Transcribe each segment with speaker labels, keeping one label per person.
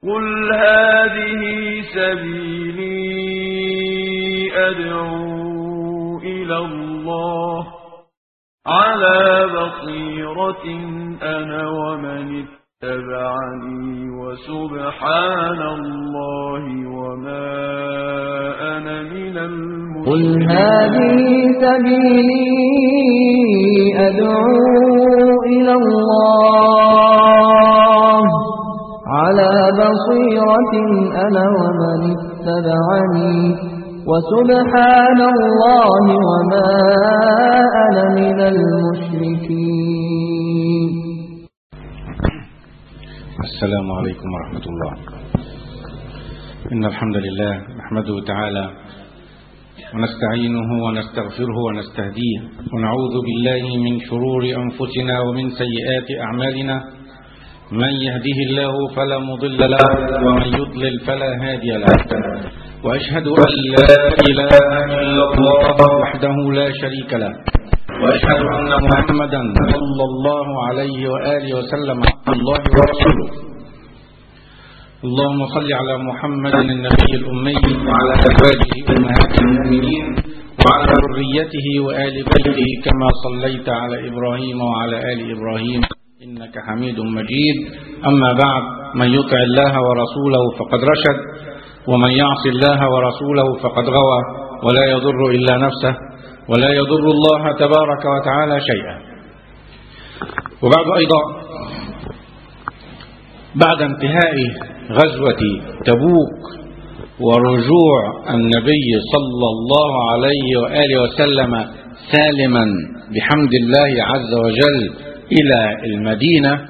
Speaker 1: قل هذه سبيلي أدعو إلى الله على بصيرة أنا ومن اتبعني وسبحان الله وما أنا من
Speaker 2: قل
Speaker 1: المشركين
Speaker 2: هذه سبيلي أدعو إلى الله على بصيرة أنا ومن اتبعني وسبحان الله وما أنا من المشركين
Speaker 3: السلام عليكم ورحمة الله إن الحمد لله نحمده تعالى ونستعينه ونستغفره ونستهديه ونعوذ بالله من شرور أنفسنا ومن سيئات أعمالنا من يهده الله فلا مضل له ومن يضلل فلا هادي له وأشهد أن لا إله إلا الله وحده لا شريك له وأشهد أن محمدا صلى الله عليه وآله وسلم عبد الله ورسوله اللهم صل على محمد النبي الأمي وعلى أزواجه أمهات المؤمنين وعلى ذريته وآل بيته كما صليت على إبراهيم وعلى آل إبراهيم إنك حميد مجيد أما بعد من يطع الله ورسوله فقد رشد ومن يعص الله ورسوله فقد غوى ولا يضر إلا نفسه ولا يضر الله تبارك وتعالى شيئا وبعد أيضا بعد انتهاء غزوة تبوك ورجوع النبي صلى الله عليه وآله وسلم سالما بحمد الله عز وجل إلى المدينة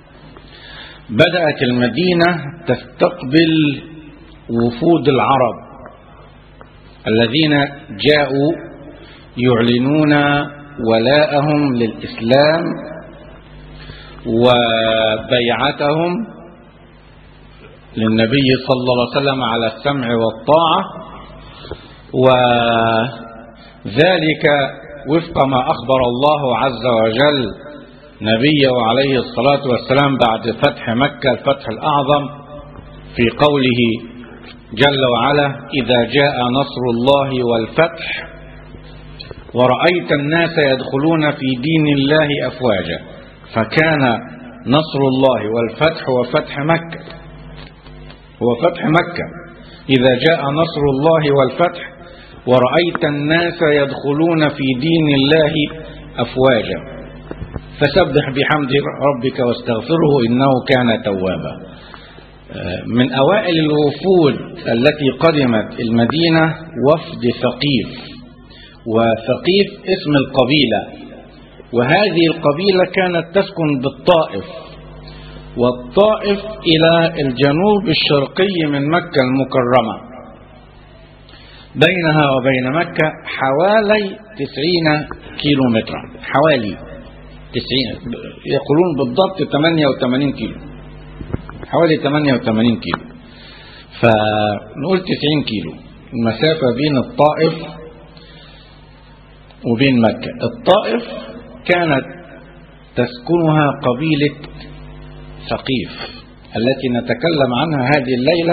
Speaker 3: بدأت المدينة تستقبل وفود العرب الذين جاءوا يعلنون ولاءهم للإسلام وبيعتهم للنبي صلى الله عليه وسلم على السمع والطاعة وذلك وفق ما أخبر الله عز وجل نبيه عليه الصلاة والسلام بعد فتح مكة الفتح الأعظم في قوله جل وعلا إذا جاء نصر الله والفتح ورأيت الناس يدخلون في دين الله أفواجا فكان نصر الله والفتح وفتح مكة هو فتح مكة إذا جاء نصر الله والفتح ورأيت الناس يدخلون في دين الله أفواجا فسبح بحمد ربك واستغفره إنه كان توابا من أوائل الوفود التي قدمت المدينة وفد ثقيف وثقيف اسم القبيلة وهذه القبيلة كانت تسكن بالطائف والطائف إلى الجنوب الشرقي من مكة المكرمة بينها وبين مكة حوالي تسعين كيلو مترا حوالي تسعين يقولون بالضبط 88 كيلو حوالي 88 كيلو فنقول 90 كيلو المسافة بين الطائف وبين مكة الطائف كانت تسكنها قبيلة ثقيف التي نتكلم عنها هذه الليلة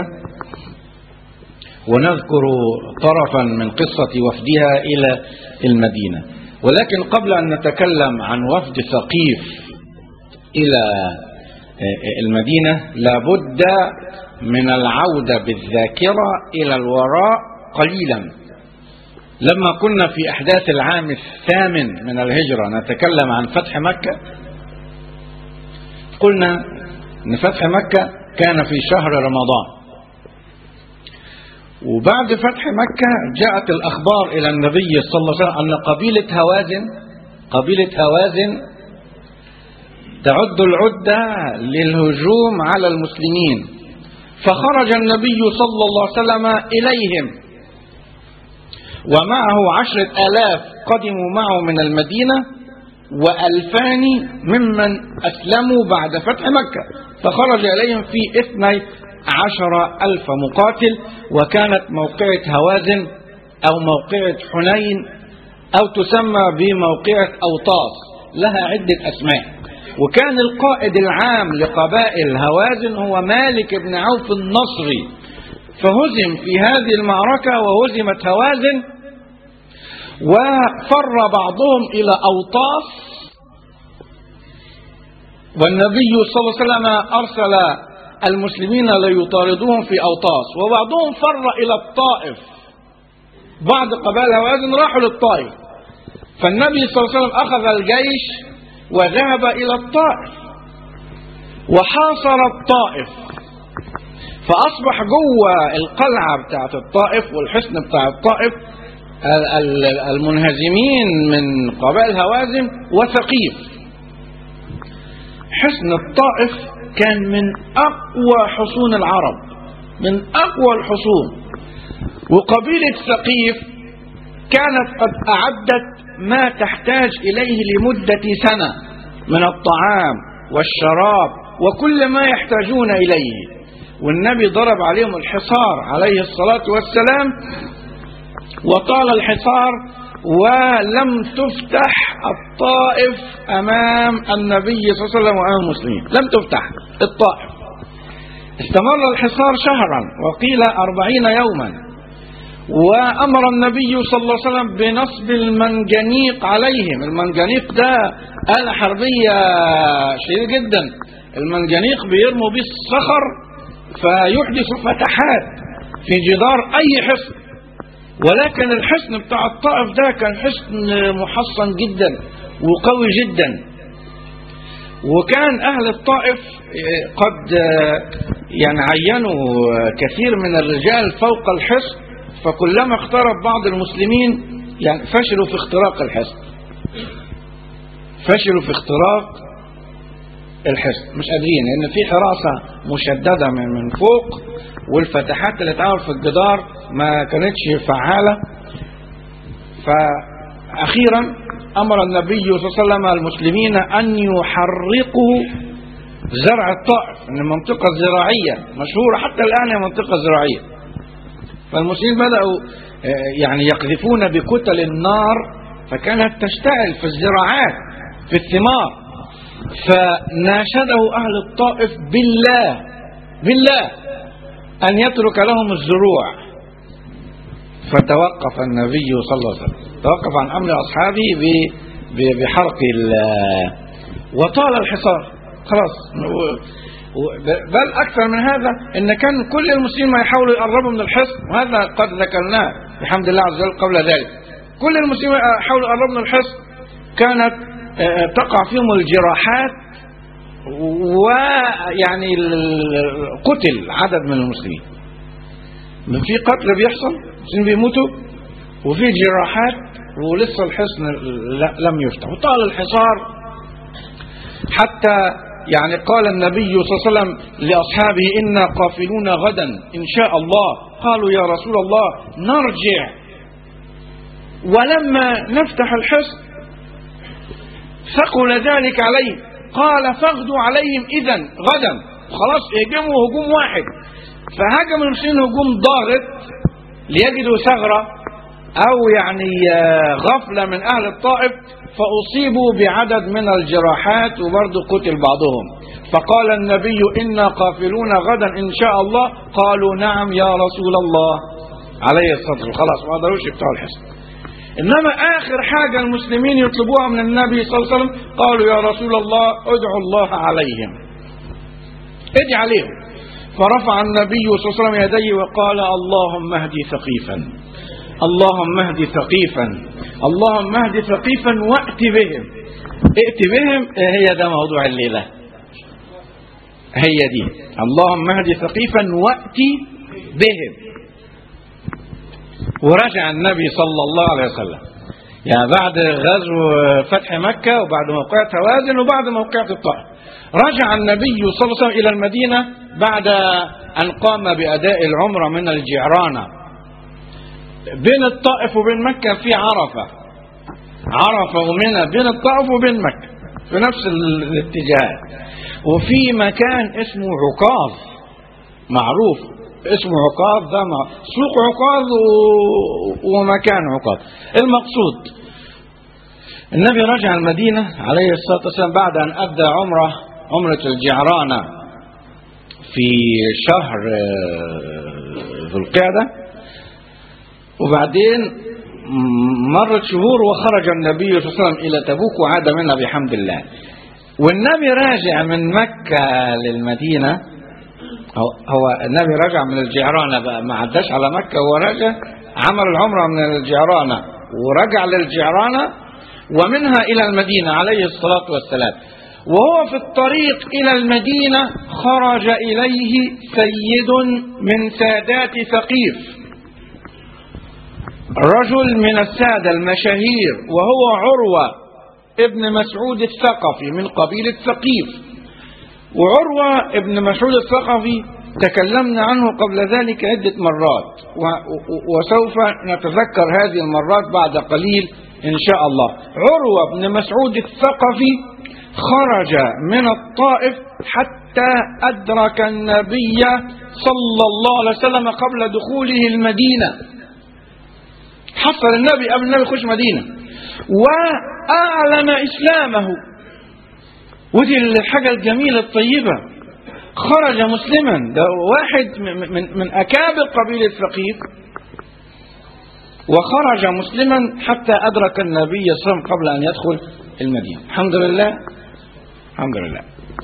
Speaker 3: ونذكر طرفا من قصة وفدها إلى المدينة ولكن قبل أن نتكلم عن وفد ثقيف إلى المدينة لابد من العودة بالذاكرة إلى الوراء قليلا لما كنا في أحداث العام الثامن من الهجرة نتكلم عن فتح مكة قلنا أن فتح مكة كان في شهر رمضان وبعد فتح مكة جاءت الأخبار إلى النبي صلى الله عليه وسلم أن قبيلة هوازن قبيلة هوازن تعد العدة للهجوم على المسلمين فخرج النبي صلى الله عليه وسلم إليهم ومعه عشرة آلاف قدموا معه من المدينة وألفان ممن أسلموا بعد فتح مكة فخرج إليهم في اثني عشر ألف مقاتل وكانت موقعة هوازن أو موقعة حنين أو تسمى بموقعة أوطاس لها عدة أسماء وكان القائد العام لقبائل هوازن هو مالك بن عوف النصري فهزم في هذه المعركة وهزمت هوازن وفر بعضهم إلى أوطاس والنبي صلى الله عليه وسلم أرسل المسلمين ليطاردوهم في أوطاس وبعضهم فر إلى الطائف بعض قبائل هوازن راحوا للطائف فالنبي صلى الله عليه وسلم أخذ الجيش وذهب إلى الطائف وحاصر الطائف فأصبح جوه القلعة بتاعت الطائف والحصن بتاع الطائف ال- ال- المنهزمين من قبائل هوازن وثقيف حصن الطائف كان من أقوى حصون العرب من أقوى الحصون وقبيلة ثقيف كانت قد أعدت ما تحتاج إليه لمدة سنة من الطعام والشراب وكل ما يحتاجون إليه والنبي ضرب عليهم الحصار عليه الصلاة والسلام وطال الحصار ولم تفتح الطائف أمام النبي صلى الله عليه وسلم وأمام المسلمين لم تفتح الطائف استمر الحصار شهرا وقيل أربعين يوما وأمر النبي صلى الله عليه وسلم بنصب المنجنيق عليهم المنجنيق ده آلة حربية شديدة جدا المنجنيق بيرموا به الصخر فيحدث فتحات في جدار أي حصن ولكن الحصن بتاع الطائف ده كان حصن محصن جدا وقوي جدا وكان أهل الطائف قد يعني عينوا كثير من الرجال فوق الحصن فكلما اقترب بعض المسلمين يعني فشلوا في اختراق الحصن فشلوا في اختراق الحصن مش قادرين لان في حراسه مشدده من من فوق والفتحات اللي اتعمل في الجدار ما كانتش فعاله فاخيرا امر النبي صلى الله عليه وسلم المسلمين ان يحرقوا زرع الطائف ان المنطقه الزراعيه مشهوره حتى الان هي منطقه زراعيه فالمسلمين بدأوا يعني يقذفون بكتل النار فكانت تشتعل في الزراعات في الثمار فناشده أهل الطائف بالله بالله أن يترك لهم الزروع فتوقف النبي صلى الله عليه وسلم توقف عن أمر أصحابه بحرق وطال الحصار خلاص بل أكثر من هذا إن كان كل المسلمين ما يحاولوا يقربوا من الحصن وهذا قد ذكرناه بحمد الله عز وجل قبل ذلك كل المسلمين يحاولوا يقربوا من الحصن كانت تقع فيهم الجراحات ويعني قتل عدد من المسلمين في قتل بيحصل المسلمين بيموتوا وفي جراحات ولسه الحصن لم يفتح وطال الحصار حتى يعني قال النبي صلى الله عليه وسلم لأصحابه إنا قافلون غدا إن شاء الله قالوا يا رسول الله نرجع ولما نفتح الحصن ثقل ذلك عليه قال فاغدوا عليهم إذا غدا خلاص اهجموا هجوم واحد فهاجم المسلمين هجوم ضاغط ليجدوا ثغرة أو يعني غفلة من أهل الطائف فأصيبوا بعدد من الجراحات وبرضه قتل بعضهم فقال النبي إنا قافلون غدا إن شاء الله قالوا نعم يا رسول الله عليه الصلاة والسلام خلاص ما قدروش يفتحوا الحصن إنما آخر حاجة المسلمين يطلبوها من النبي صلى الله عليه وسلم قالوا يا رسول الله ادعوا الله عليهم ادعي عليهم فرفع النبي صلى الله عليه وسلم يديه وقال اللهم اهدي ثقيفا اللهم اهد ثقيفا اللهم اهد ثقيفا وات بهم ائت بهم هي ده موضوع الليله هي دي اللهم اهد ثقيفا وات بهم ورجع النبي صلى الله عليه وسلم يعني بعد غزو فتح مكة وبعد موقعة هوازن وبعد موقعة الطائف رجع النبي صلى الله عليه وسلم إلى المدينة بعد أن قام بأداء العمرة من الجعرانة بين الطائف وبين مكة في عرفة عرفة ومنى بين الطائف وبين مكة في نفس الاتجاه وفي مكان اسمه عكاظ معروف اسمه عكاظ ده سوق عكاظ ومكان عكاظ المقصود النبي رجع المدينة عليه الصلاة والسلام بعد أن أدى عمرة عمرة الجعرانة في شهر آه، ذو القعدة وبعدين مرت شهور وخرج النبي صلى الله عليه وسلم إلى تبوك وعاد منها بحمد الله والنبي راجع من مكة للمدينة هو, هو النبي رجع من الجعرانة بقى ما عداش على مكة هو راجع عمل العمرة من الجعرانة ورجع للجعرانة ومنها إلى المدينة عليه الصلاة والسلام وهو في الطريق إلى المدينة خرج إليه سيد من سادات ثقيف رجل من السادة المشاهير وهو عروة ابن مسعود الثقفي من قبيلة ثقيف وعروة ابن مسعود الثقفي تكلمنا عنه قبل ذلك عدة مرات وسوف نتذكر هذه المرات بعد قليل إن شاء الله عروة بن مسعود الثقفي خرج من الطائف حتى أدرك النبي صلى الله عليه وسلم قبل دخوله المدينة حصل النبي قبل النبي يخش مدينة وأعلن إسلامه ودي الحاجة الجميلة الطيبة خرج مسلما ده واحد من, من أكابر قبيلة ثقيف وخرج مسلما حتى أدرك النبي صلى الله عليه وسلم قبل أن يدخل المدينة الحمد لله الحمد لله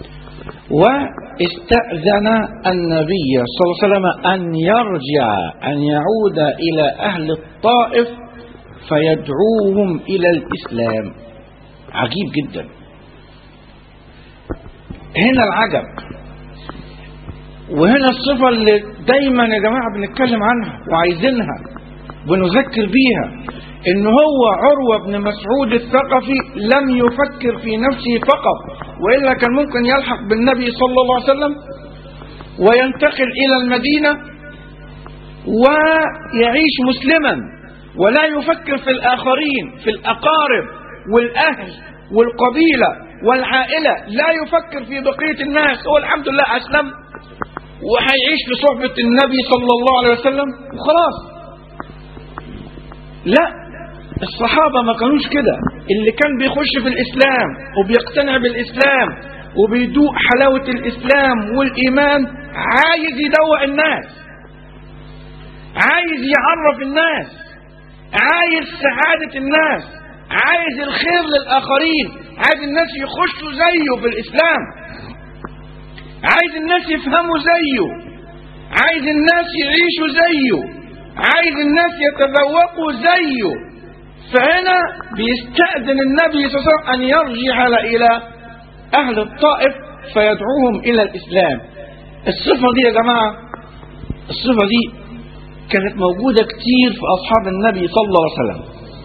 Speaker 3: واستأذن النبي صلى الله عليه وسلم أن يرجع أن يعود إلى أهل الطائف فيدعوهم إلى الإسلام عجيب جدا هنا العجب وهنا الصفة اللي دايما يا جماعة بنتكلم عنها وعايزينها ونذكر بيها ان هو عروة بن مسعود الثقفي لم يفكر في نفسه فقط وإلا كان ممكن يلحق بالنبي صلى الله عليه وسلم وينتقل إلى المدينة ويعيش مسلما ولا يفكر في الآخرين في الأقارب والأهل والقبيلة والعائلة لا يفكر في بقية الناس هو الحمد لله أسلم وهيعيش في صحبة النبي صلى الله عليه وسلم وخلاص لا الصحابة ما كانوش كده اللي كان بيخش في الإسلام وبيقتنع بالإسلام وبيدوق حلاوة الإسلام والإيمان عايز يدوق الناس عايز يعرف الناس عايز سعادة الناس عايز الخير للآخرين عايز الناس يخشوا زيه في الإسلام عايز الناس يفهموا زيه عايز الناس يعيشوا زيه عايز الناس يتذوقوا زيه فهنا بيستأذن النبي صلى الله عليه وسلم أن يرجع إلى أهل الطائف فيدعوهم إلى الإسلام الصفة دي يا جماعة الصفة دي كانت موجودة كتير في أصحاب النبي صلى الله عليه وسلم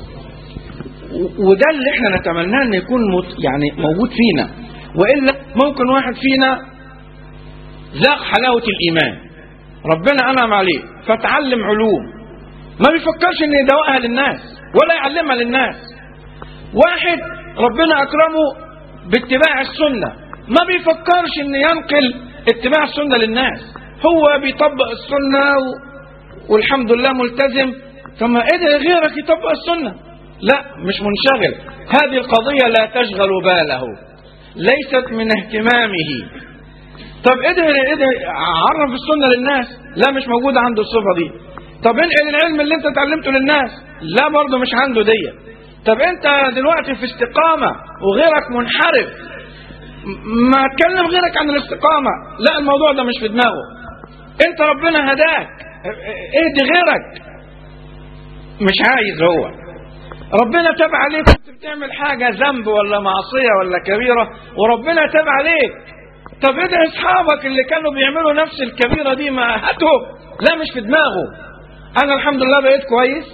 Speaker 3: وده اللي احنا نتمناه ان يكون يعني موجود فينا والا ممكن واحد فينا ذاق حلاوه الايمان ربنا انعم عليه فتعلم علوم ما بيفكرش ان يدوقها للناس ولا يعلمها للناس واحد ربنا اكرمه باتباع السنه ما بيفكرش ان ينقل اتباع السنه للناس هو بيطبق السنه و... والحمد لله ملتزم ثم ايه غيرك يطبق السنه لا مش منشغل هذه القضيه لا تشغل باله ليست من اهتمامه طب ادعي ادعي عرف السنه للناس لا مش موجوده عنده الصفه دي طب انقل العلم اللي انت اتعلمته للناس لا برضه مش عنده دي طب انت دلوقتي في استقامة وغيرك منحرف ما اتكلم غيرك عن الاستقامة لا الموضوع ده مش في دماغه انت ربنا هداك اهدي غيرك مش عايز هو ربنا تاب عليك كنت بتعمل حاجة ذنب ولا معصية ولا كبيرة وربنا تاب عليك طب ادعي اصحابك اللي كانوا بيعملوا نفس الكبيرة دي ما هاتهم لا مش في دماغه انا الحمد لله بقيت كويس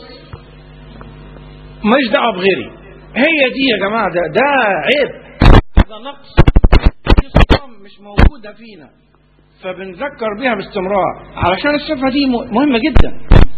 Speaker 3: مش دعوه بغيري هي دي يا جماعه ده ده عيب ده نقص دي صفه مش موجوده فينا فبنذكر بيها باستمرار علشان الصفه دي مهمه جدا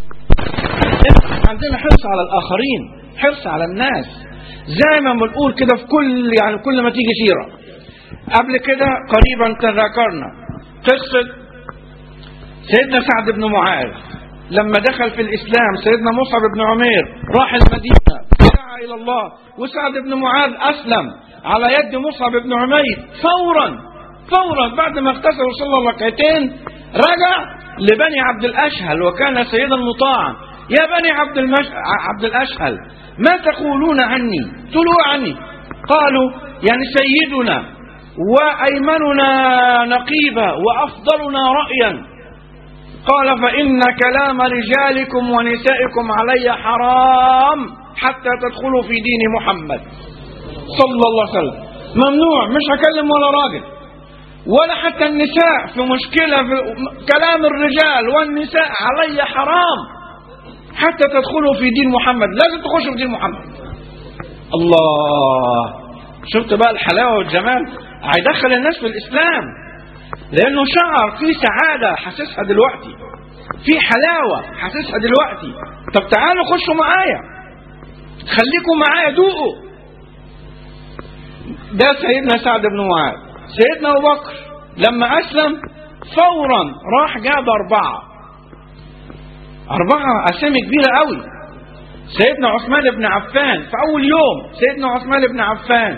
Speaker 3: عندنا حرص على الاخرين حرص على الناس زي ما بنقول كده في كل يعني كل ما تيجي سيره قبل كده قريبا تذاكرنا قصه سيدنا سعد بن معاذ لما دخل في الإسلام سيدنا مصعب بن عمير راح المدينة دعا ودعا إلى الله وسعد بن معاذ أسلم على يد مصعب بن عمير فورا فورا بعد ما اغتسل وصلى ركعتين رجع لبني عبد الأشهل وكان سيدا مطاعا يا بني عبد, المش... عبد الأشهل ما تقولون عني تلوا عني قالوا يعني سيدنا وأيمننا نقيبا وأفضلنا رأيا قال فإن كلام رجالكم ونسائكم علي حرام حتى تدخلوا في دين محمد صلى الله عليه وسلم ممنوع مش هكلم ولا راجل ولا حتى النساء في مشكلة في كلام الرجال والنساء علي حرام حتى تدخلوا في دين محمد لازم تخشوا في دين محمد الله شفت بقى الحلاوة والجمال هيدخل الناس في الإسلام لأنه شعر في سعادة حاسسها دلوقتي في حلاوة حاسسها دلوقتي طب تعالوا خشوا معايا خليكم معايا دوقوا ده سيدنا سعد بن معاذ سيدنا أبو بكر لما أسلم فورا راح جاب أربعة أربعة أسامي كبيرة قوي سيدنا عثمان بن عفان في أول يوم سيدنا عثمان بن عفان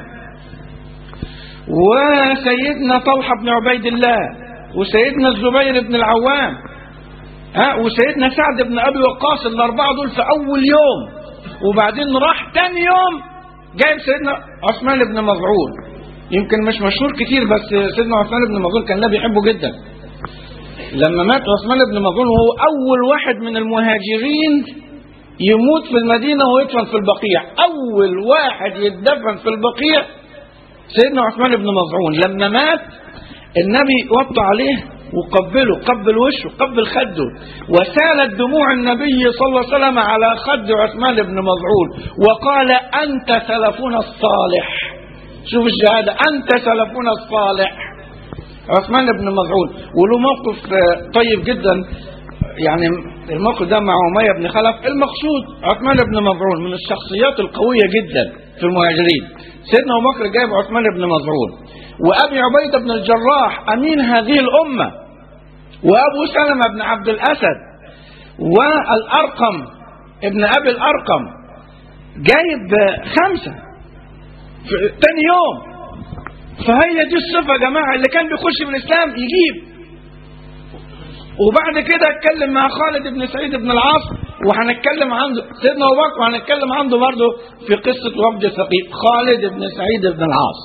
Speaker 3: وسيدنا طلحة بن عبيد الله وسيدنا الزبير بن العوام ها وسيدنا سعد بن أبي وقاص الأربعة دول في أول يوم وبعدين راح تاني يوم جايب سيدنا عثمان بن مظعون يمكن مش مشهور كتير بس سيدنا عثمان بن مظعون كان النبي يحبه جدا لما مات عثمان بن مظعون وهو أول واحد من المهاجرين يموت في المدينة ويدفن في البقيع أول واحد يدفن في البقيع سيدنا عثمان بن مظعون لما مات النبي وطى عليه وقبله قبل وشه قبل خده وسالت دموع النبي صلى الله عليه وسلم على خد عثمان بن مظعون وقال أنت سلفنا الصالح شوف الشهادة أنت سلفنا الصالح عثمان بن مظعون وله موقف طيب جدا يعني الموقف ده مع أمية بن خلف المقصود عثمان بن مظعون من الشخصيات القوية جدا في المهاجرين سيدنا أبو بكر جايب عثمان بن مظعون وأبي عبيدة بن الجراح أمين هذه الأمة وأبو سلمة بن عبد الأسد والأرقم ابن أبي الأرقم جايب خمسة في تاني يوم فهي دي الصفة يا جماعة اللي كان بيخش في الإسلام يجيب وبعد كده اتكلم مع خالد بن سعيد بن العاص وهنتكلم عنده سيدنا ابو بكر وهنتكلم عنده برضه في قصه وفد ثقيف خالد بن سعيد بن العاص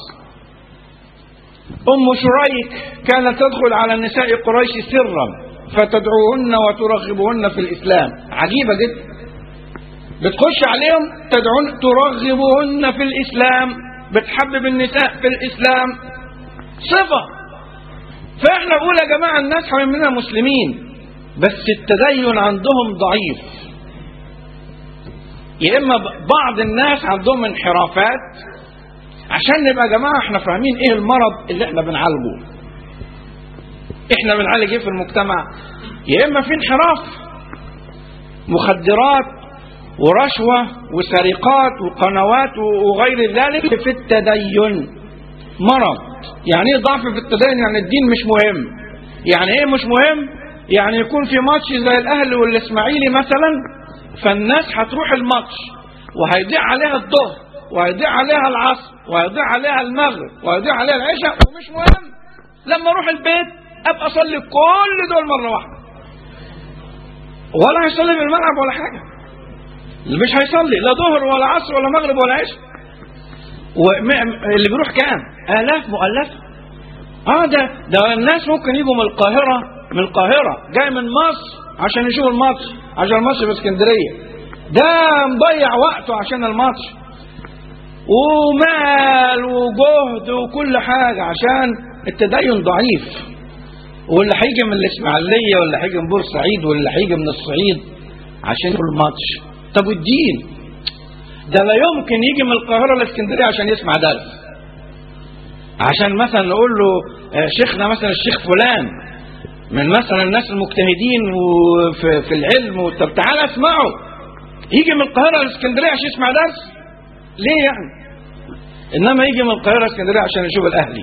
Speaker 3: ام شريك كانت تدخل على نساء قريش سرا فتدعوهن وترغبهن في الاسلام عجيبه جدا بتخش عليهم تدعون ترغبهن في الاسلام بتحبب النساء في الاسلام صفه فاحنا بنقول يا جماعه الناس حوالينا مسلمين بس التدين عندهم ضعيف يا اما بعض الناس عندهم انحرافات عشان نبقى يا جماعه احنا فاهمين ايه المرض اللي احنا بنعالجه احنا بنعالج ايه في المجتمع يا اما في انحراف مخدرات ورشوه وسرقات وقنوات وغير ذلك في التدين مرض يعني ايه ضعف في التدين يعني الدين مش مهم يعني ايه مش مهم يعني يكون في ماتش زي الاهلي والاسماعيلي مثلا فالناس هتروح الماتش وهيضيع عليها الظهر وهيضيع عليها العصر وهيضيع عليها المغرب وهيضيع عليها العشاء ومش مهم لما اروح البيت ابقى اصلي كل دول مره واحده ولا هيصلي في الملعب ولا حاجه مش هيصلي لا ظهر ولا عصر ولا مغرب ولا عشاء واللي بيروح كام آلاف مؤلفة اه ده ده الناس ممكن يجوا من القاهرة من القاهرة جاي من مصر عشان يشوف الماتش عشان الماتش في اسكندرية ده مضيع وقته عشان الماتش ومال وجهد وكل حاجة عشان التدين ضعيف واللي هيجي من الإسماعيلية واللي هيجي من بورسعيد واللي هيجي من الصعيد عشان يشوف الماتش طب والدين ده لا يمكن يجي من القاهرة لاسكندرية عشان يسمع درس عشان مثلا نقول له شيخنا مثلا الشيخ فلان من مثلا الناس المجتهدين وفي في العلم طب تعالى اسمعه يجي من القاهرة لاسكندرية عشان يسمع درس ليه يعني انما يجي من القاهرة لاسكندرية عشان يشوف الاهلي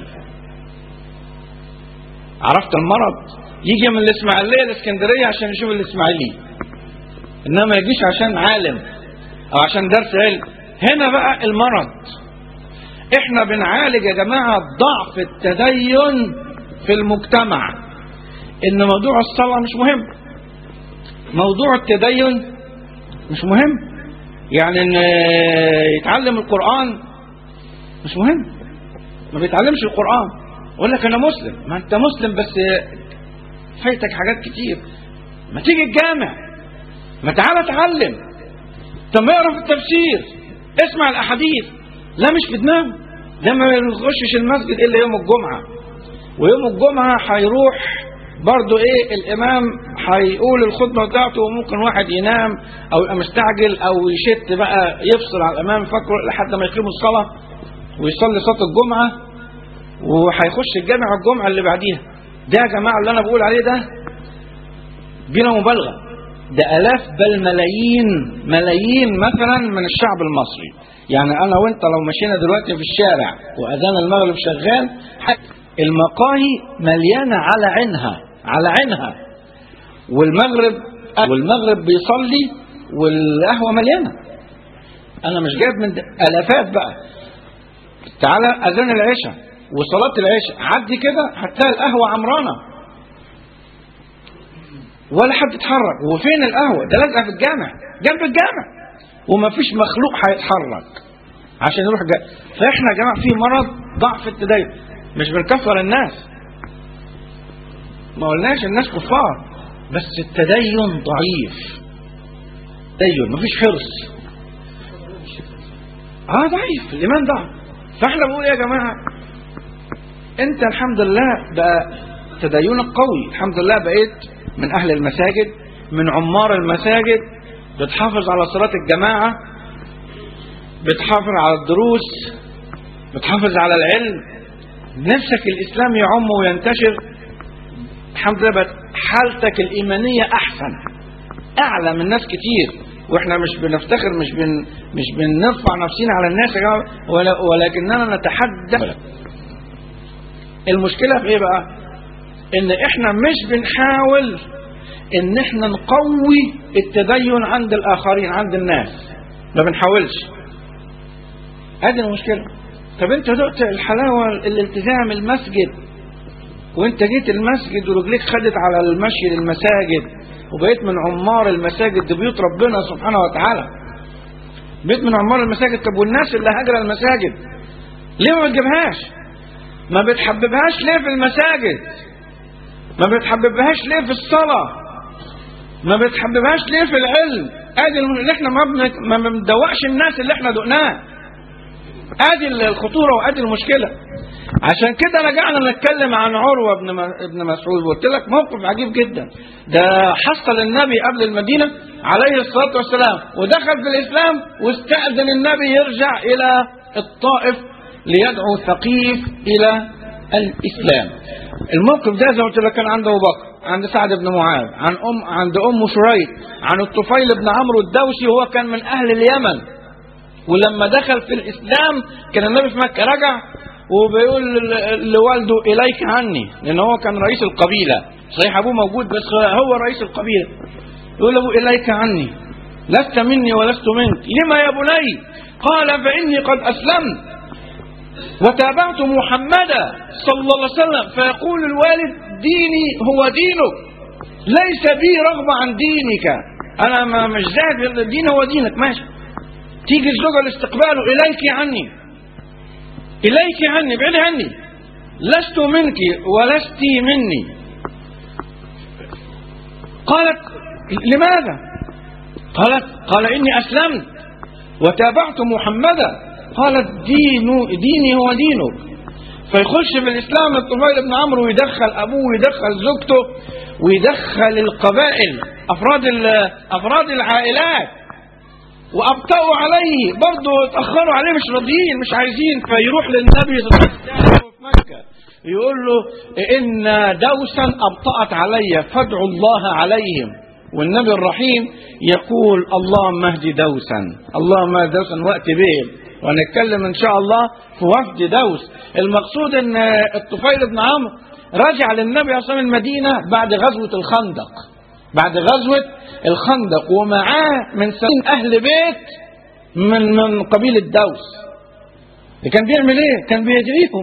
Speaker 3: عرفت المرض يجي من الاسماعيلية لاسكندرية عشان يشوف الاسماعيلي انما ما يجيش عشان عالم او عشان درس علم هنا بقى المرض احنا بنعالج يا جماعة ضعف التدين في المجتمع ان موضوع الصلاة مش مهم موضوع التدين مش مهم يعني ان يتعلم القرآن مش مهم ما بيتعلمش القرآن يقول لك انا مسلم ما انت مسلم بس فايتك حاجات كتير ما تيجي الجامع ما تعالى اتعلم طب ما اقرا في التفسير اسمع الاحاديث لا مش في دماغه ده ما يخشش المسجد الا يوم الجمعه ويوم الجمعه هيروح برضه ايه الامام هيقول الخطبه بتاعته وممكن واحد ينام او يبقى مستعجل او يشت بقى يفصل على الامام فاكره لحد ما يقيموا الصلاه ويصلي صلاه الجمعه وهيخش الجامع الجمعه اللي بعديها ده يا جماعه اللي انا بقول عليه ده بلا مبالغه ده الاف بل ملايين ملايين مثلا من الشعب المصري يعني انا وانت لو مشينا دلوقتي في الشارع واذان المغرب شغال المقاهي مليانه على عينها على عينها والمغرب والمغرب بيصلي والقهوه مليانه انا مش جايب من الافات بقى تعالى اذان العشاء وصلاه العشاء عدي كده هتلاقي القهوه عمرانه ولا حد اتحرك وفين القهوه ده لازقه في الجامع جنب الجامع ومفيش مخلوق هيتحرك عشان يروح جاي فاحنا يا جماعه في مرض ضعف التدين مش بنكفر الناس ما قلناش الناس كفار بس التدين ضعيف تدين مفيش حرص اه ضعيف الايمان ضعف فاحنا بنقول يا جماعه انت الحمد لله بقى تدينك قوي الحمد لله بقيت من اهل المساجد من عمار المساجد بتحافظ على صلاه الجماعه بتحافظ على الدروس بتحافظ على العلم نفسك الاسلام يعم وينتشر الحمد لله بقت حالتك الايمانيه احسن اعلى من ناس كتير واحنا مش بنفتخر مش بن مش بنرفع نفسنا على الناس يا جماعه ولا ولكننا نتحدى المشكله في ايه بقى؟ ان احنا مش بنحاول ان احنا نقوي التدين عند الاخرين عند الناس ما بنحاولش هذه المشكله طب انت دقت الحلاوه الالتزام المسجد وانت جيت المسجد ورجليك خدت على المشي للمساجد وبقيت من عمار المساجد دي بيوت ربنا سبحانه وتعالى بقيت من عمار المساجد طب والناس اللي هاجره المساجد ليه ما بتجيبهاش ما بتحببهاش ليه في المساجد ما بتحببهاش ليه في الصلاة ما بتحببهاش ليه في العلم ادي اللي احنا ما بن- ما بندوقش الناس اللي احنا دقناه ادي الخطورة وادي المشكلة عشان كده رجعنا نتكلم عن عروة بن م- ابن مسعود وقلت لك موقف عجيب جدا ده حصل النبي قبل المدينة عليه الصلاة والسلام ودخل في الإسلام واستأذن النبي يرجع إلى الطائف ليدعو ثقيف إلى الإسلام الموقف ده زي ما قلت لك كان عند أبو بكر عند سعد بن معاذ عن أم عند أم شريك عن الطفيل بن عمرو الدوسي وهو كان من أهل اليمن ولما دخل في الإسلام كان النبي في مكة رجع وبيقول ل- لوالده إليك عني لأن هو كان رئيس القبيلة صحيح أبوه موجود بس هو رئيس القبيلة يقول له إليك عني لست مني ولست منك لما يا بني قال فإني قد أسلمت وتابعت محمدا صلى الله عليه وسلم فيقول الوالد ديني هو دينك ليس بي رغبة عن دينك أنا ما مش زاد الدين هو دينك ماشي تيجي الزوجة لاستقباله إليك عني إليك عني ابعدي عني لست منك ولست مني قالت لماذا قالت قال إني أسلمت وتابعت محمدا قالت دين ديني هو دينك فيخش في الإسلام الطفيل بن عمرو ويدخل أبوه ويدخل زوجته ويدخل القبائل أفراد ال- أفراد العائلات وأبطأوا عليه برضه اتأخروا عليه مش راضيين مش عايزين فيروح للنبي صلى الله عليه وسلم في مكة يقول له إن دوسا أبطأت علي فادعوا الله عليهم والنبي الرحيم يقول اللهم اهد دوسا اللهم اهد دوسا وقت بهم ونتكلم ان شاء الله في وفد دوس المقصود ان الطفيل بن عمرو رجع للنبي عليه الصلاه المدينه بعد غزوه الخندق بعد غزوه الخندق ومعاه من سبعين اهل بيت من من قبيلة دوس كان بيعمل ايه كان بيدعيهم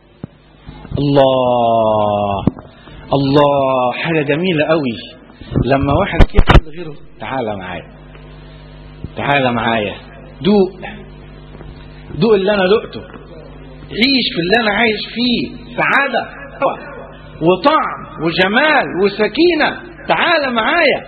Speaker 3: الله الله حاجة جميلة قوي لما واحد يقول لغيره تعالى معايا تعالى معايا دوق دوق اللي انا دقته عيش في اللي انا عايش فيه سعادة وطعم وجمال وسكينة تعالى معايا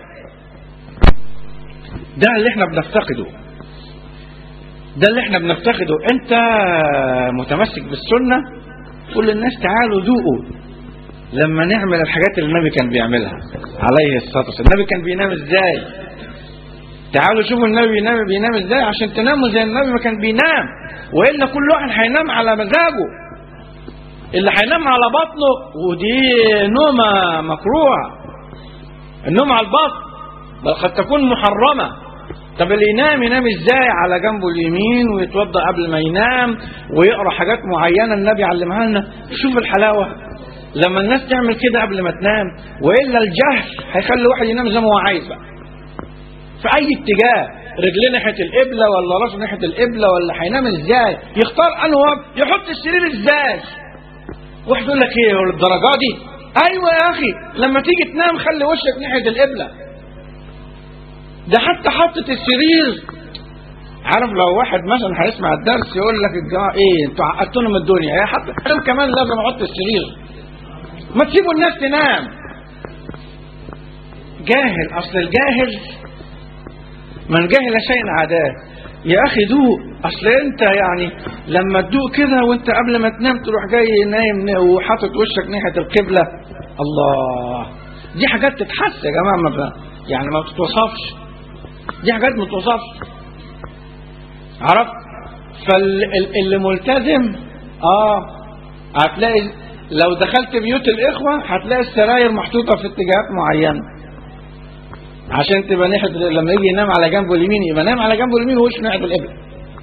Speaker 3: ده اللي احنا بنفتقده ده اللي احنا بنفتقده انت متمسك بالسنة قول للناس تعالوا ذوقوا لما نعمل الحاجات اللي النبي كان بيعملها عليه الصلاة والسلام النبي كان بينام ازاي تعالوا شوفوا النبي بينام بينام ازاي عشان تناموا زي النبي ما كان بينام والا كل واحد هينام على مزاجه اللي هينام على بطنه ودي نومة مكروهة النوم على البطن بل قد تكون محرمة طب اللي ينام ينام ازاي على جنبه اليمين ويتوضا قبل ما ينام ويقرا حاجات معينه النبي علمها لنا شوف الحلاوه لما الناس تعمل كده قبل ما تنام والا الجهل هيخلي واحد ينام زي ما هو عايز بقى في اي اتجاه رجليه ناحيه القبله ولا راسه ناحيه القبله ولا هينام ازاي يختار انه يحط السرير ازاي واحد يقول لك ايه هو للدرجه دي ايوه يا اخي لما تيجي تنام خلي وشك ناحيه القبله ده حتى حطة السرير عارف لو واحد مثلا هيسمع الدرس يقول لك الجماعه ايه انتوا عقدتونا من الدنيا يا حتى انا كمان لازم احط السرير ما تسيبوا الناس تنام جاهل اصل الجاهل من جهل شيء عاداه يا اخي دوق اصل انت يعني لما تدوق كده وانت قبل ما تنام تروح جاي نايم وحاطط وشك ناحيه القبله الله دي حاجات تتحس يا جماعه ما ب... يعني ما بتتوصفش دي حاجات ما بتتوصفش عرفت فاللي ملتزم اه هتلاقي لو دخلت بيوت الاخوه هتلاقي السراير محطوطه في اتجاهات معينه عشان تبقى ناحيه لما يجي ينام على جنبه اليمين يبقى نام على جنبه اليمين ووشه ناحيه القبله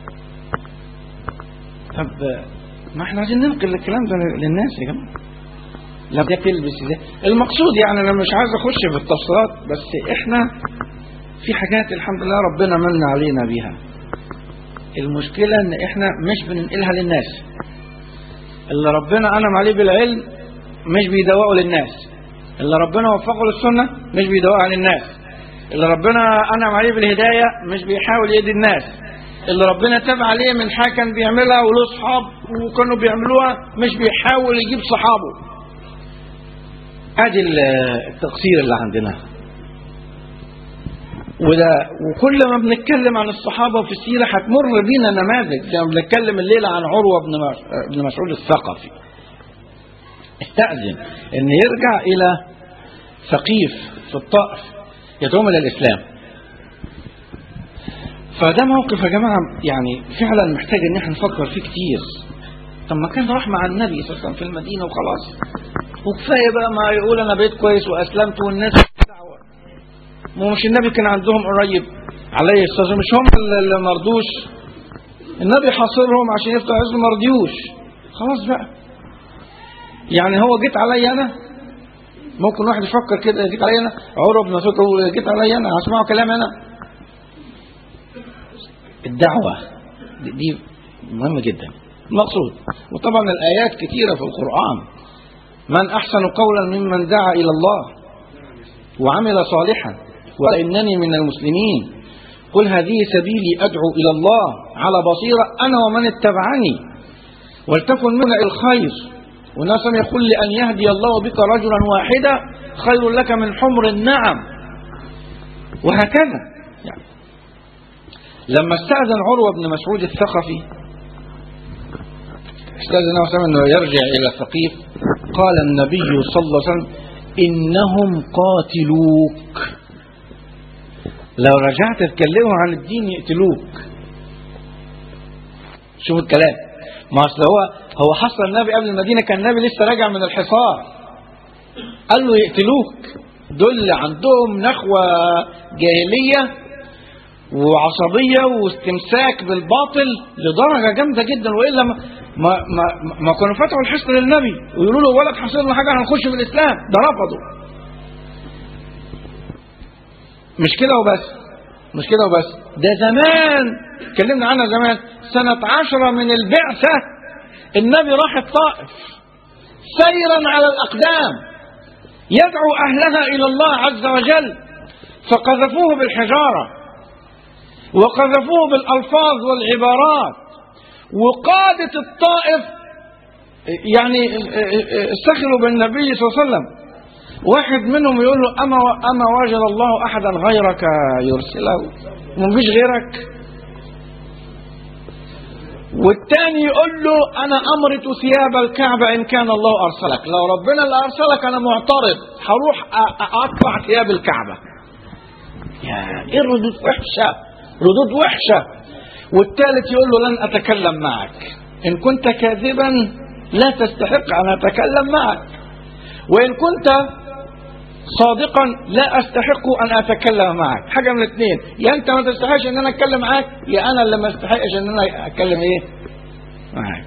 Speaker 3: طب ما احنا عايزين ننقل الكلام ده للناس يا جماعه لا ده تلبس ازاي المقصود يعني انا مش عايز اخش في التفصيلات بس احنا في حاجات الحمد لله ربنا من علينا بيها المشكلة ان احنا مش بننقلها للناس اللي ربنا انعم عليه بالعلم مش بيدوقه للناس اللي ربنا وفقه للسنة مش بيدوقها للناس اللي ربنا انعم عليه بالهداية مش بيحاول يدي الناس اللي ربنا تاب عليه من حاجة كان بيعملها وله صحاب وكانوا بيعملوها مش بيحاول يجيب صحابه ادي التقصير اللي عندنا وده وكل ما بنتكلم عن الصحابة في السيرة هتمر بينا نماذج زي ما بنتكلم الليلة عن عروة بن بن مسعود الثقفي استأذن ان يرجع الى ثقيف في الطائف يدعوهم الى الاسلام فده موقف يا جماعة يعني فعلا محتاج ان احنا نفكر فيه كتير طب ما كان راح مع النبي صلى الله عليه وسلم في المدينة وخلاص وكفاية بقى ما يقول انا بقيت كويس واسلمت والناس دعوة ما مش النبي كان عندهم قريب عليه الصلاة والسلام مش هم اللي مرضوش النبي حاصرهم عشان يفتح عزه ما رضيوش خلاص بقى يعني هو جيت عليا انا ممكن واحد يفكر كده جيت عليا انا عروه بن مسعود يقول جيت عليا انا هسمعوا كلام انا الدعوه دي, دي مهمه جدا مقصود وطبعا الايات كثيره في القران من احسن قولا ممن دعا الى الله وعمل صالحا وانني من المسلمين قل هذه سبيلي ادعو الى الله على بصيره انا ومن اتبعني ولتكن منا الخير وناس يقول لأن يهدي الله بك رجلا واحدا خير لك من حمر النعم وهكذا يعني لما استأذن عروة بن مسعود الثقفي استأذن وسلم أنه يرجع إلى ثقيف قال النبي صلى الله عليه وسلم إنهم قاتلوك لو رجعت تكلمهم عن الدين يقتلوك شوف الكلام ما اصل هو هو حصل النبي قبل المدينه كان النبي لسه راجع من الحصار قال له يقتلوك دول عندهم نخوه جاهليه وعصبيه واستمساك بالباطل لدرجه جامده جدا والا ما ما ما, ما كانوا فتحوا الحصن للنبي ويقولوا له ولد حصل لنا حاجه هنخش في الاسلام ده رفضوا مش كده وبس مش كده وبس ده زمان اتكلمنا عنها زمان سنة عشرة من البعثة النبي راح الطائف سيرا على الأقدام يدعو أهلها إلى الله عز وجل فقذفوه بالحجارة وقذفوه بالألفاظ والعبارات وقادة الطائف يعني استخلوا بالنبي صلى الله عليه وسلم واحد منهم يقول له أما, أما وجد الله أحدا غيرك يرسله ومفيش غيرك والتاني يقول له أنا أمرت ثياب الكعبة إن كان الله أرسلك لو ربنا اللي أرسلك أنا معترض هروح أقطع ثياب الكعبة يا إيه الردود وحشة ردود وحشة والثالث يقول له لن أتكلم معك إن كنت كاذبا لا تستحق أن أتكلم معك وإن كنت صادقا لا أستحق أن أتكلم معك حاجة من الاثنين يا أنت ما تستحقش أن أنا أتكلم معك يا أنا اللي ما استحقش أن أنا أتكلم إيه معك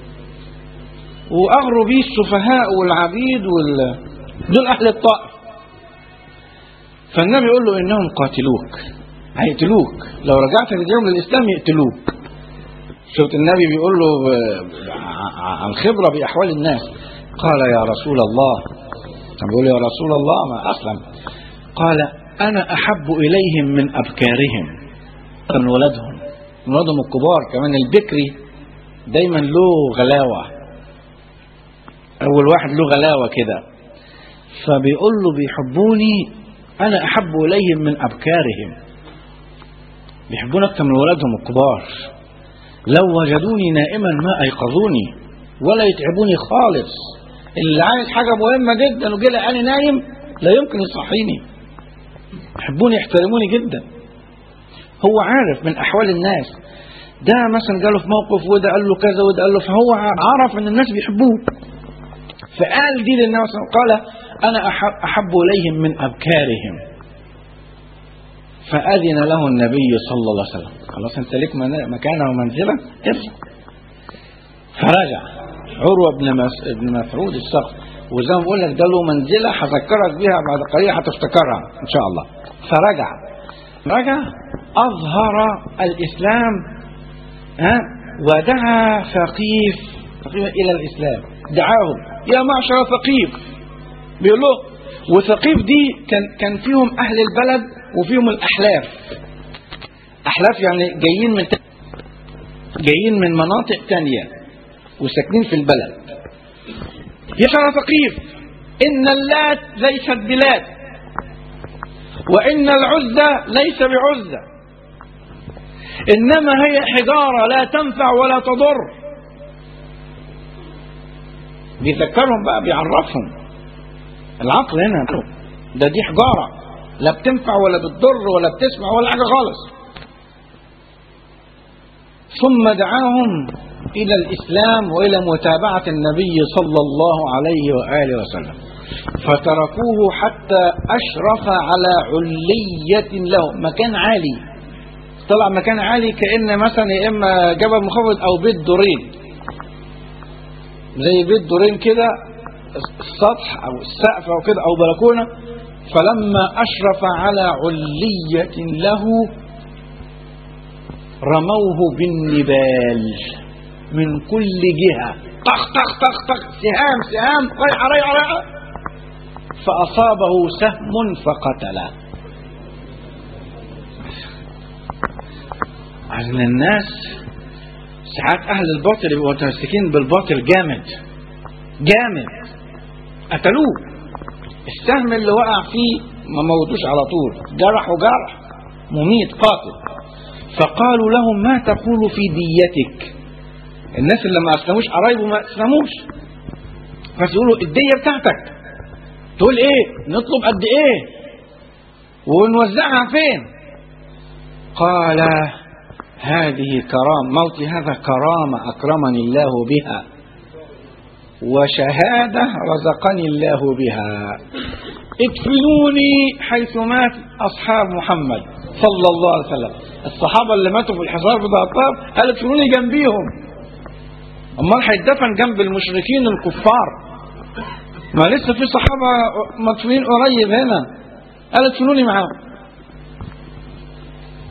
Speaker 3: وأغروا بيه السفهاء والعبيد وال... دول أهل الطائف فالنبي يقول له إنهم قاتلوك هيقتلوك لو رجعت تدعيهم للإسلام يقتلوك شفت النبي بيقول له عن خبرة بأحوال الناس قال يا رسول الله بيقول يا رسول الله ما أسلم قال أنا أحب إليهم من أبكارهم من ولدهم من ولدهم الكبار كمان البكري دايما له غلاوة أول واحد له غلاوة كده فبيقول له بيحبوني أنا أحب إليهم من أبكارهم بيحبون أكثر من ولدهم الكبار لو وجدوني نائما ما أيقظوني ولا يتعبوني خالص اللي عايز حاجة مهمة جدا وجه لقاني نايم لا يمكن يصحيني يحبوني يحترموني جدا هو عارف من أحوال الناس ده مثلا جاله في موقف وده قال له كذا وده قال له فهو عرف ان الناس بيحبوه فقال دي للنبي صلى الله عليه وسلم قال انا أحب, احب اليهم من ابكارهم فاذن له النبي صلى الله عليه وسلم خلاص انت ليك مكانه ومنزله ارجع فرجع عروه بن بن مسعود الصخر وزي ما بقول لك ده له منزله هذكرك بيها بعد قليل هتفتكرها ان شاء الله فرجع رجع اظهر الاسلام ها ودعا ثقيف الى الاسلام دعاهم يا معشر ثقيف بيقول له وثقيف دي كان كان فيهم اهل البلد وفيهم الاحلاف احلاف يعني جايين من جايين من مناطق تانية وساكنين في البلد يا شرى ثقيف ان اللات ليست بلاد وان العزى ليس بعزى انما هي حجاره لا تنفع ولا تضر بيذكرهم بقى بيعرفهم العقل هنا ده دي حجاره لا بتنفع ولا بتضر ولا بتسمع ولا حاجه خالص ثم دعاهم الى الاسلام والى متابعه النبي صلى الله عليه واله وسلم فتركوه حتى اشرف على عليه له مكان عالي طلع مكان عالي كان مثلا يا اما جبل منخفض او بيت دورين زي بيت دورين كده السطح او السقف او كده او بلكونه فلما اشرف على عليه له رموه بالنبال من كل جهه طخ طخ طخ طخ سهام سهام رايحه رايحه رايحه فاصابه سهم فقتله عشان الناس ساعات اهل الباطل يبقوا متمسكين بالباطل جامد جامد قتلوه السهم اللي وقع فيه ما موتوش على طول جرحوا جرح مميت قاتل فقالوا لهم ما تقول في ديتك الناس اللي ما اسلموش قرايبه ما اسلموش فسيقولوا الدية بتاعتك تقول ايه نطلب قد ايه ونوزعها فين قال هذه كرام موتي هذا كرامة أكرمني الله بها وشهادة رزقني الله بها ادفنوني حيث مات أصحاب محمد صلى الله عليه وسلم الصحابة اللي ماتوا في الحصار بتاع الطائف قال ادفنوني جنبيهم امال هيتدفن جنب المشركين الكفار ما لسه في صحابة مدفونين قريب هنا قال ادفنوني معاهم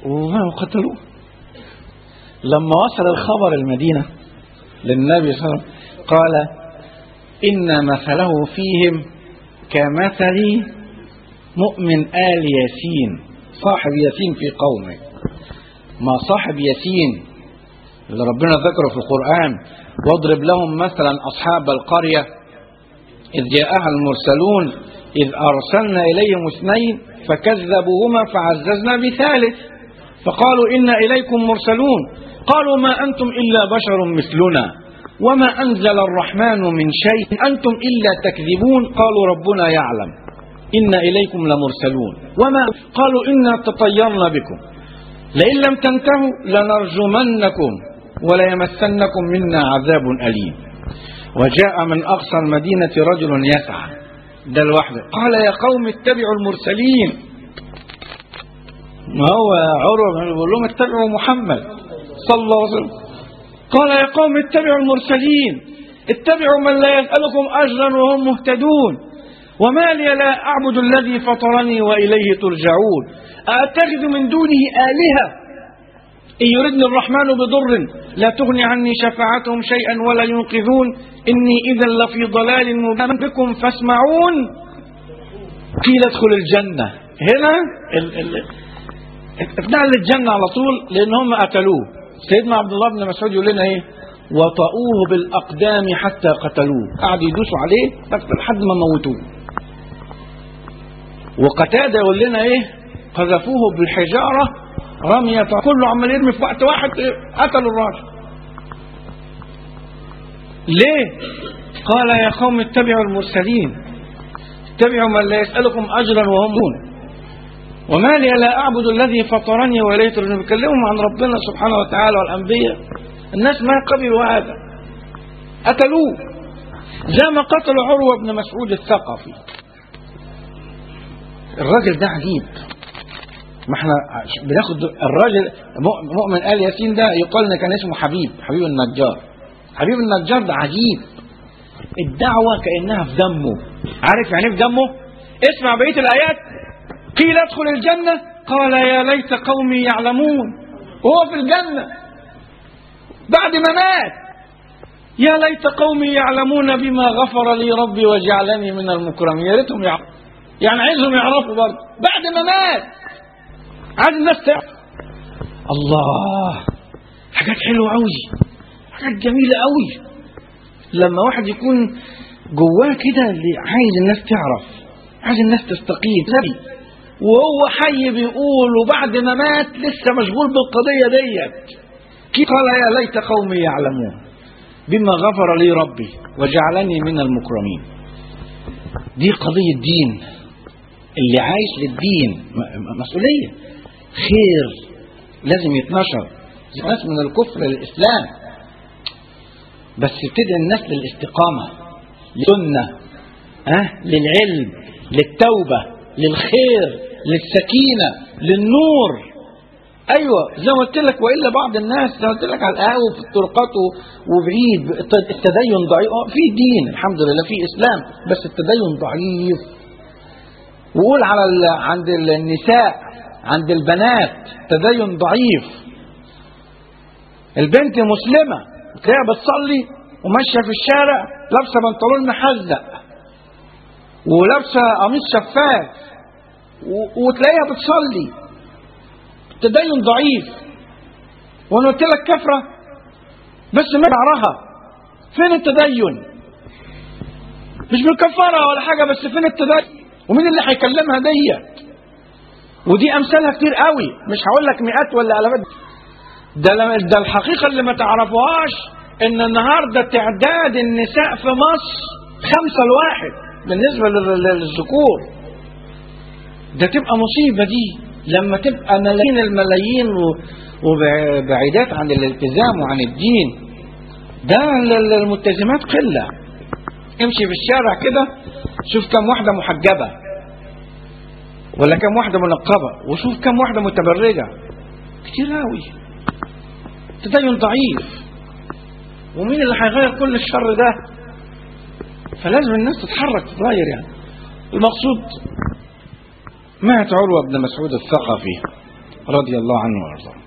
Speaker 3: وقتلوه لما وصل الخبر المدينة للنبي صلى الله عليه وسلم قال إن مثله فيهم كمثل مؤمن آل ياسين صاحب ياسين في قومه ما صاحب ياسين اللي ربنا ذكره في القرآن واضرب لهم مثلا أصحاب القرية إذ جاءها المرسلون إذ أرسلنا إليهم اثنين فكذبوهما فعززنا بثالث فقالوا إنا إليكم مرسلون قالوا ما أنتم إلا بشر مثلنا وما أنزل الرحمن من شيء أنتم إلا تكذبون قالوا ربنا يعلم إنا إليكم لمرسلون وما قالوا إنا تطيرنا بكم لئن لم تنتهوا لنرجمنكم وليمسنكم منا عذاب أليم وجاء من أقصى المدينة رجل يسعى ده لوحده قال يا قوم اتبعوا المرسلين ما هو عروة بيقول لهم اتبعوا محمد صلى الله عليه وسلم قال يا قوم اتبعوا المرسلين اتبعوا من لا يسألكم أجرا وهم مهتدون وما لي لا أعبد الذي فطرني وإليه ترجعون أأتخذ من دونه آلهة إن يردني الرحمن بضر لا تغني عني شفاعتهم شيئا ولا ينقذون إني إذا لفي ضلال مبين بكم فاسمعون قيل ادخل الجنة هنا ال ال اتنقل للجنة على طول لأن هم قتلوه سيدنا عبد الله بن مسعود يقول لنا ايه وطؤوه بالأقدام حتى قتلوه قعدوا يدوسوا عليه لحد ما موتوه وقتادة يقول لنا ايه قذفوه بالحجارة رمية كله عمال يرمي في وقت واحد قتلوا الراجل ليه قال يا قوم اتبعوا المرسلين اتبعوا من لا يسألكم أجرا وهم دون وما لي لا أعبد الذي فطرني وإليه ترجعون بيكلمهم عن ربنا سبحانه وتعالى والأنبياء الناس ما قبلوا هذا قتلوه زي ما قتلوا عروة بن مسعود الثقفي الراجل ده عجيب ما احنا بناخد الراجل مؤمن آل ياسين ده يقال ان كان اسمه حبيب حبيب النجار حبيب النجار ده عجيب الدعوة كأنها في دمه عارف يعني في دمه اسمع بقية الآيات قيل ادخل الجنة قال يا ليت قومي يعلمون وهو في الجنة بعد ما مات يا ليت قومي يعلمون بما غفر لي ربي وجعلني من المكرمين يا ريتهم يعرفوا يعني عايزهم يعرفوا برضه بعد ما مات عايز الناس تعرف الله حاجات حلوه قوي حاجات جميله قوي لما واحد يكون جواه كده اللي عايز الناس تعرف عايز الناس تستقيم نبي وهو حي بيقول وبعد ما مات لسه مشغول بالقضيه ديت قال يا ليت قومي يعلمون بما غفر لي ربي وجعلني من المكرمين دي قضيه دين اللي عايش للدين مسؤوليه خير لازم يتنشر ناس من الكفر للإسلام بس ابتدي الناس للاستقامة للسنة أه؟ للعلم للتوبة للخير للسكينة للنور أيوة زي ما قلت لك وإلا بعض الناس زي ما قلت لك على القهوة في الطرقات وبعيد التدين ضعيف في دين الحمد لله في إسلام بس التدين ضعيف وقول على عند النساء عند البنات تدين ضعيف البنت مسلمة تلاقيها بتصلي وماشية في الشارع لابسة بنطلون محزق ولابسة قميص شفاف وتلاقيها بتصلي تدين ضعيف وانا قلت لك كفرة بس ما شعرها فين التدين مش بالكفارة ولا حاجة بس فين التدين ومين اللي هيكلمها ديت ودي امثالها كتير قوي مش هقول لك مئات ولا الافات ده ده الحقيقه اللي ما تعرفوهاش ان النهارده تعداد النساء في مصر خمسه لواحد بالنسبه للذكور ده تبقى مصيبه دي لما تبقى ملايين الملايين وبعيدات عن الالتزام وعن الدين ده الملتزمات قله امشي في الشارع كده شوف كم واحده محجبه ولا كم واحدة منقبة وشوف كم واحدة متبرجة كتير قوي تدين ضعيف ومين اللي هيغير كل الشر ده فلازم الناس تتحرك تتغير يعني المقصود مات عروة بن مسعود الثقفي رضي الله عنه وارضاه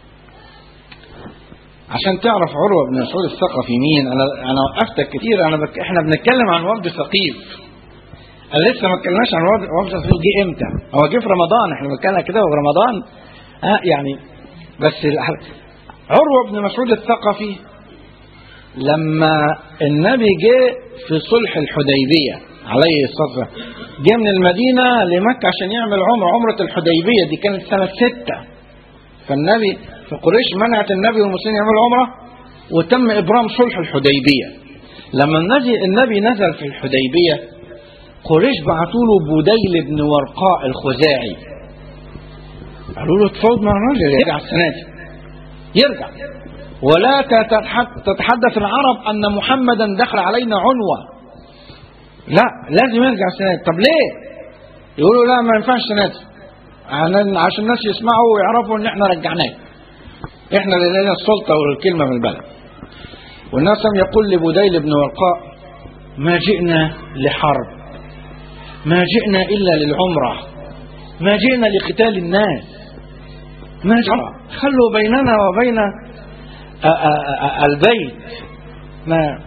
Speaker 3: عشان تعرف عروة بن مسعود الثقفي مين انا انا وقفتك كتير انا بك... احنا بنتكلم عن وفد ثقيف انا لسه ما اتكلمناش عن وفد وفد ثقيف جه امتى هو جه في رمضان احنا بنتكلم كده في رمضان ها يعني بس الح- عروة بن مسعود الثقفي لما النبي جه في صلح الحديبية عليه الصلاة والسلام جه من المدينة لمكة عشان يعمل عمرة عمرة الحديبية دي كانت سنة ستة فالنبي فقريش منعت النبي والمسلمين يعملوا عمرة وتم إبرام صلح الحديبية لما النبي, النبي نزل في الحديبية قريش بعتوا له بديل بن ورقاء الخزاعي قالوا له تفوض مع الراجل يرجع السنة دي يرجع ولا تتح- تتحدث العرب أن محمدا دخل علينا عنوة لا لازم يرجع السنة دي طب ليه يقولوا لا ما ينفعش السنة دي عشان عشان الناس يسمعوا ويعرفوا ان احنا رجعناه احنا اللي لنا السلطة والكلمة في البلد والناس لم يقول لبديل بن ورقاء ما جئنا لحرب ما جئنا إلا للعمرة ما جئنا لقتال الناس ما جرى خلوا بيننا وبين أ- أ- أ- البيت ما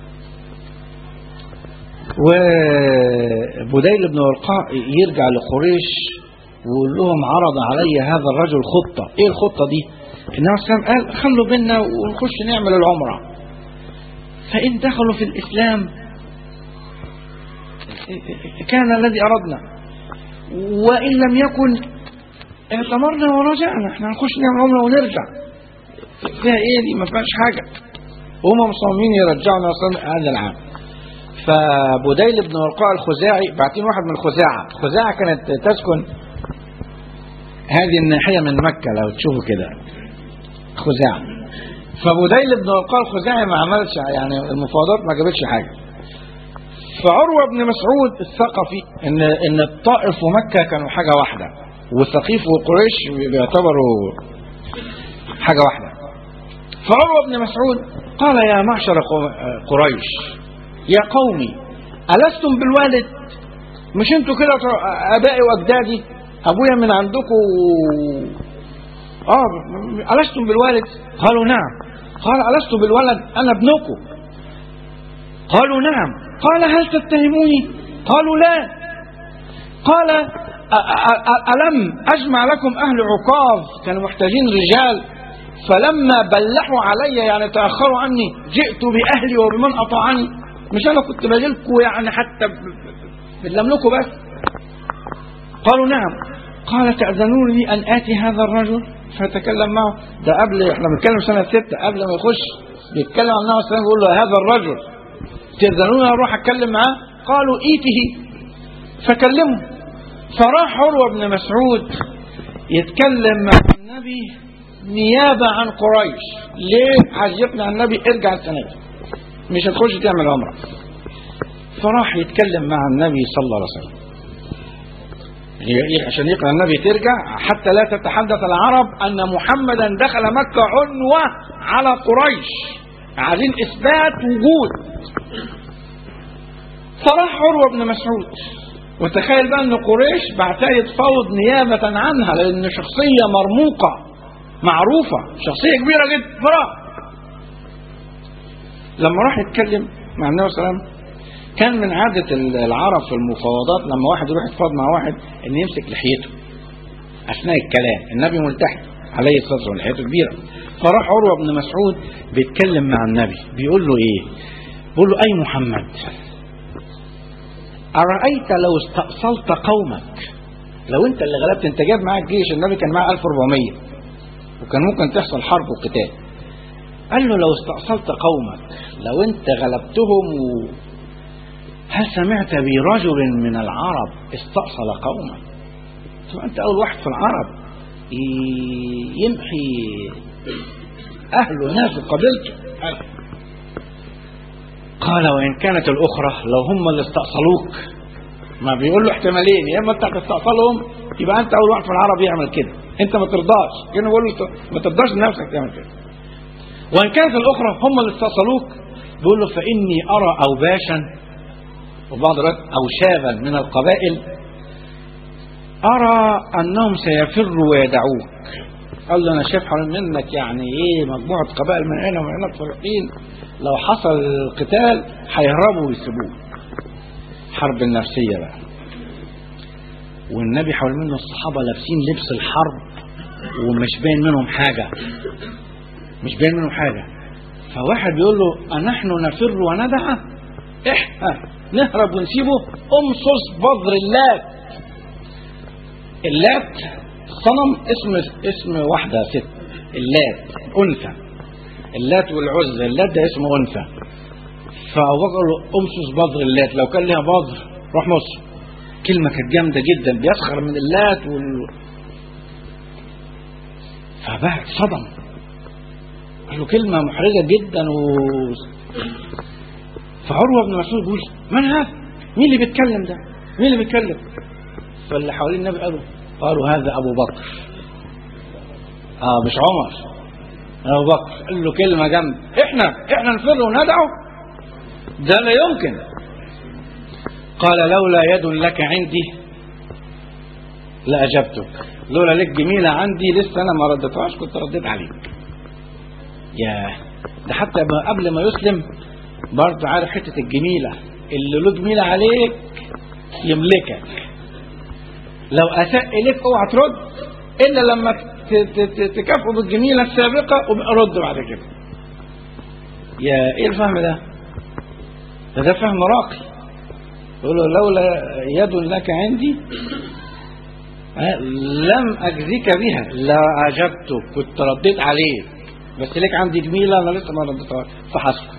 Speaker 3: وبديل بن ورقاء يرجع لقريش ويقول لهم عرض علي هذا الرجل خطة ايه الخطة دي النبي صلى الله عليه وسلم قال خلوا بينا ونخش نعمل العمرة فإن دخلوا في الإسلام كان الذي أردنا وإن لم يكن اعتمرنا ورجعنا احنا هنخش نعمل عمرة ونرجع فيها ايه دي ما فيهاش حاجة هم مصممين يرجعنا اصلا هذا العام فبديل بن ورقاء الخزاعي بعتين واحد من الخزاعة الخزاعة كانت تسكن هذه الناحية من مكة لو تشوفوا كده خزاعة فبديل بن ورقاء الخزاعي ما عملش يعني المفاوضات ما جابتش حاجة فعروة بن مسعود الثقفي ان ان الطائف ومكة كانوا حاجة واحدة والثقيف وقريش بيعتبروا حاجة واحدة فعروة بن مسعود قال يا معشر قو- قريش يا قومي ألستم بالوالد مش انتوا كده تر- ابائي واجدادي ابويا من عندكم اه ألستم بالوالد قالوا نعم قال ألست بالولد أنا ابنكم قالوا نعم قال هل تتهموني قالوا لا قال أ- أ- أ- ألم أجمع لكم أهل عكاظ كانوا محتاجين رجال فلما بلحوا علي يعني تأخروا عني جئت بأهلي وبمن أطاعني مش أنا كنت بجيلكم يعني حتى بتلملكوا بس قالوا نعم قال تأذنون لي أن آتي هذا الرجل فيتكلم معه ده قبل احنا بنتكلم سنة ستة قبل ما يخش بيتكلم عن النبي صلى الله عليه وسلم بيقول له هذا الرجل تأذنون أروح أتكلم معاه قالوا إيته فكلمه فراح عروة بن مسعود يتكلم مع النبي نيابة عن قريش ليه عايز يقنع النبي ارجع السنة دي مش هتخش تعمل عمرة فراح يتكلم مع النبي صلى الله عليه وسلم ي- عشان يقنع النبي ترجع حتى لا تتحدث العرب أن محمدا دخل مكة عنوة على قريش عايزين إثبات وجود فراح عروة بن مسعود وتخيل بقى ان قريش بعتها يتفاوض نيابة عنها لان شخصية مرموقة معروفة شخصية كبيرة جدا فراح لما راح يتكلم مع النبي صلى الله عليه وسلم كان من عادة العرب في المفاوضات لما واحد يروح يتفاوض مع واحد ان يمسك لحيته اثناء الكلام النبي ملتحي عليه الصلاه والسلام لحيته كبيره فراح عروه بن مسعود بيتكلم مع النبي بيقول له ايه بيقول له اي محمد أرأيت لو استأصلت قومك لو أنت اللي غلبت أنت جايب معاك جيش النبي كان معاه 1400 وكان ممكن تحصل حرب وقتال قال له لو استأصلت قومك لو أنت غلبتهم و... هل سمعت برجل من العرب استأصل قومه طب أنت أول واحد في العرب ي- يمحي أهله ناس قبيلته قال وإن كانت الأخرى لو هم اللي استأصلوك ما بيقول له احتمالين يا إما أنت هتستأصلهم يبقى أنت أول واحد في العرب يعمل كده أنت ما ترضاش كان بيقول له ما ترضاش لنفسك تعمل كده وإن كانت الأخرى هم اللي استأصلوك بيقول له فإني أرى أوباشا وبعض الوقت أو شابا من القبائل أرى أنهم سيفروا ويدعوك قال له أنا شايف حوالين منك يعني إيه مجموعة قبائل من هنا ومن هنا فرقين لو حصل القتال هيهربوا ويسيبوه حرب النفسية بقى والنبي حوالين منه الصحابة لابسين لبس الحرب ومش باين منهم حاجة مش باين منهم حاجة فواحد بيقول له أنحن نفر وندع إحنا نهرب ونسيبه أمصص بذر اللات اللات صنم اسم اسم واحدة ست اللات أنثى اللات والعزى اللات ده اسمه أنثى فأبو بكر قال له أمصص بذر اللات لو كان لها بذر روح مصر كلمة كانت جامدة جدا بيسخر من اللات وال فبقى صدم قال له كلمة محرجة جدا و فعروة بن مسعود بيقول من هذا؟ مين اللي بيتكلم ده؟ مين اللي بيتكلم؟ فاللي حوالين النبي قالوا قالوا هذا أبو بكر اه مش عمر أبو بكر قال له كلمة جامدة احنا احنا نفر وندعو ده لا يمكن قال لولا يد لك عندي لأجبتك لولا لك جميلة عندي لسه أنا ما ردتهاش كنت رديت عليك يا ده حتى قبل ما يسلم برضه عارف حتة الجميلة اللي له جميلة عليك يملكك لو أساء إليك اوعى ترد إلا لما تكافئه بالجميلة السابقة وأرد بعد كده يا إيه الفهم ده؟ ده, ده فهم راقي يقول له لولا يد لك عندي لم أجزيك بها لا أجبتك كنت رديت عليك بس ليك عندي جميلة أنا لسه ما رديتهاش فحسب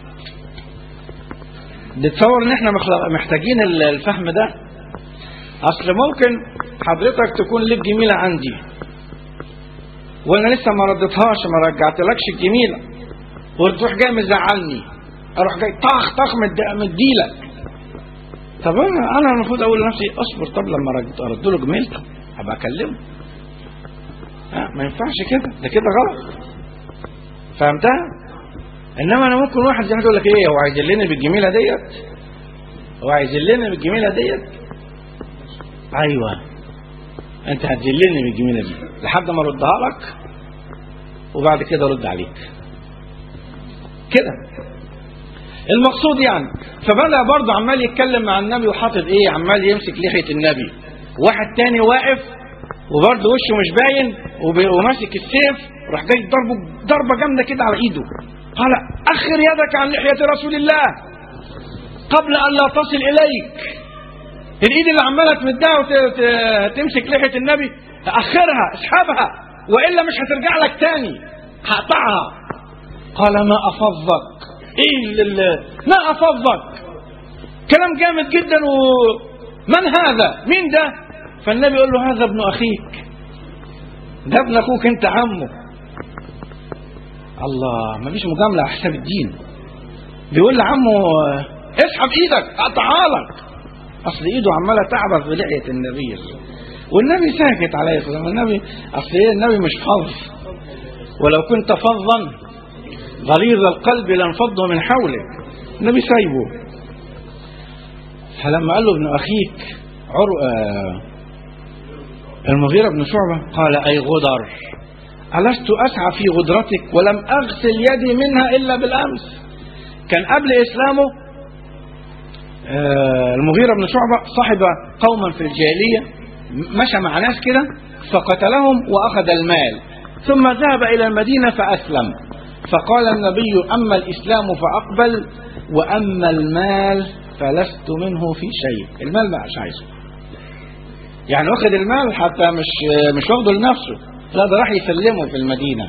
Speaker 3: نتصور ان احنا محتاجين الفهم ده اصل ممكن حضرتك تكون لك جميلة عندي وانا لسه ما رديتهاش ما رجعتلكش الجميلة وتروح جاي مزعلني اروح جاي طخ طخ مديلك طب انا انا المفروض اقول لنفسي اصبر طب لما ارد له جميلته هبقى اكلمه ما ينفعش كده ده كده غلط فهمتها انما انا ممكن واحد زي ما يقول لك ايه هو عايز يلني بالجميله ديت هو عايز يلني بالجميله ديت ايوه انت هتجلني بالجميله دي لحد ما اردها لك وبعد كده ارد عليك كده المقصود يعني فبدا برضه عمال يتكلم مع النبي وحاطط ايه عمال يمسك لحيه النبي واحد تاني واقف وبرضه وشه مش باين وماسك السيف راح جاي ضربه ضربه جامده كده على ايده قال اخر يدك عن لحيه رسول الله قبل ان لا تصل اليك الايد اللي عماله تمدها وتمسك لحيه النبي اخرها اسحبها والا مش هترجع لك تاني هقطعها قال ما افضك ايه اللي ما افضك كلام جامد جدا ومن هذا مين ده فالنبي يقول له هذا ابن اخيك ده ابن اخوك انت عمه الله ما فيش مجامله على حساب الدين بيقول لعمه اسحب ايدك اقطعها لك اصل ايده عماله تعبث بلحيه النبي والنبي ساكت عليه الصلاه والسلام النبي اصل ايه النبي مش فظ ولو كنت فظا غليظ القلب لانفضوا من حولك النبي سايبه فلما قال له ابن اخيك عر... آه المغيرة بن شعبة قال أي غدر ألست أسعى في غدرتك ولم أغسل يدي منها إلا بالأمس كان قبل إسلامه آه المغيرة بن شعبة صاحب قوما في الجاهلية مشى مع ناس كده فقتلهم وأخذ المال ثم ذهب إلى المدينة فأسلم فقال النبي أما الإسلام فأقبل وأما المال فلست منه في شيء المال ما مش عايزه يعني واخد المال حتى مش مش واخده لنفسه لا ده راح يسلمه في المدينة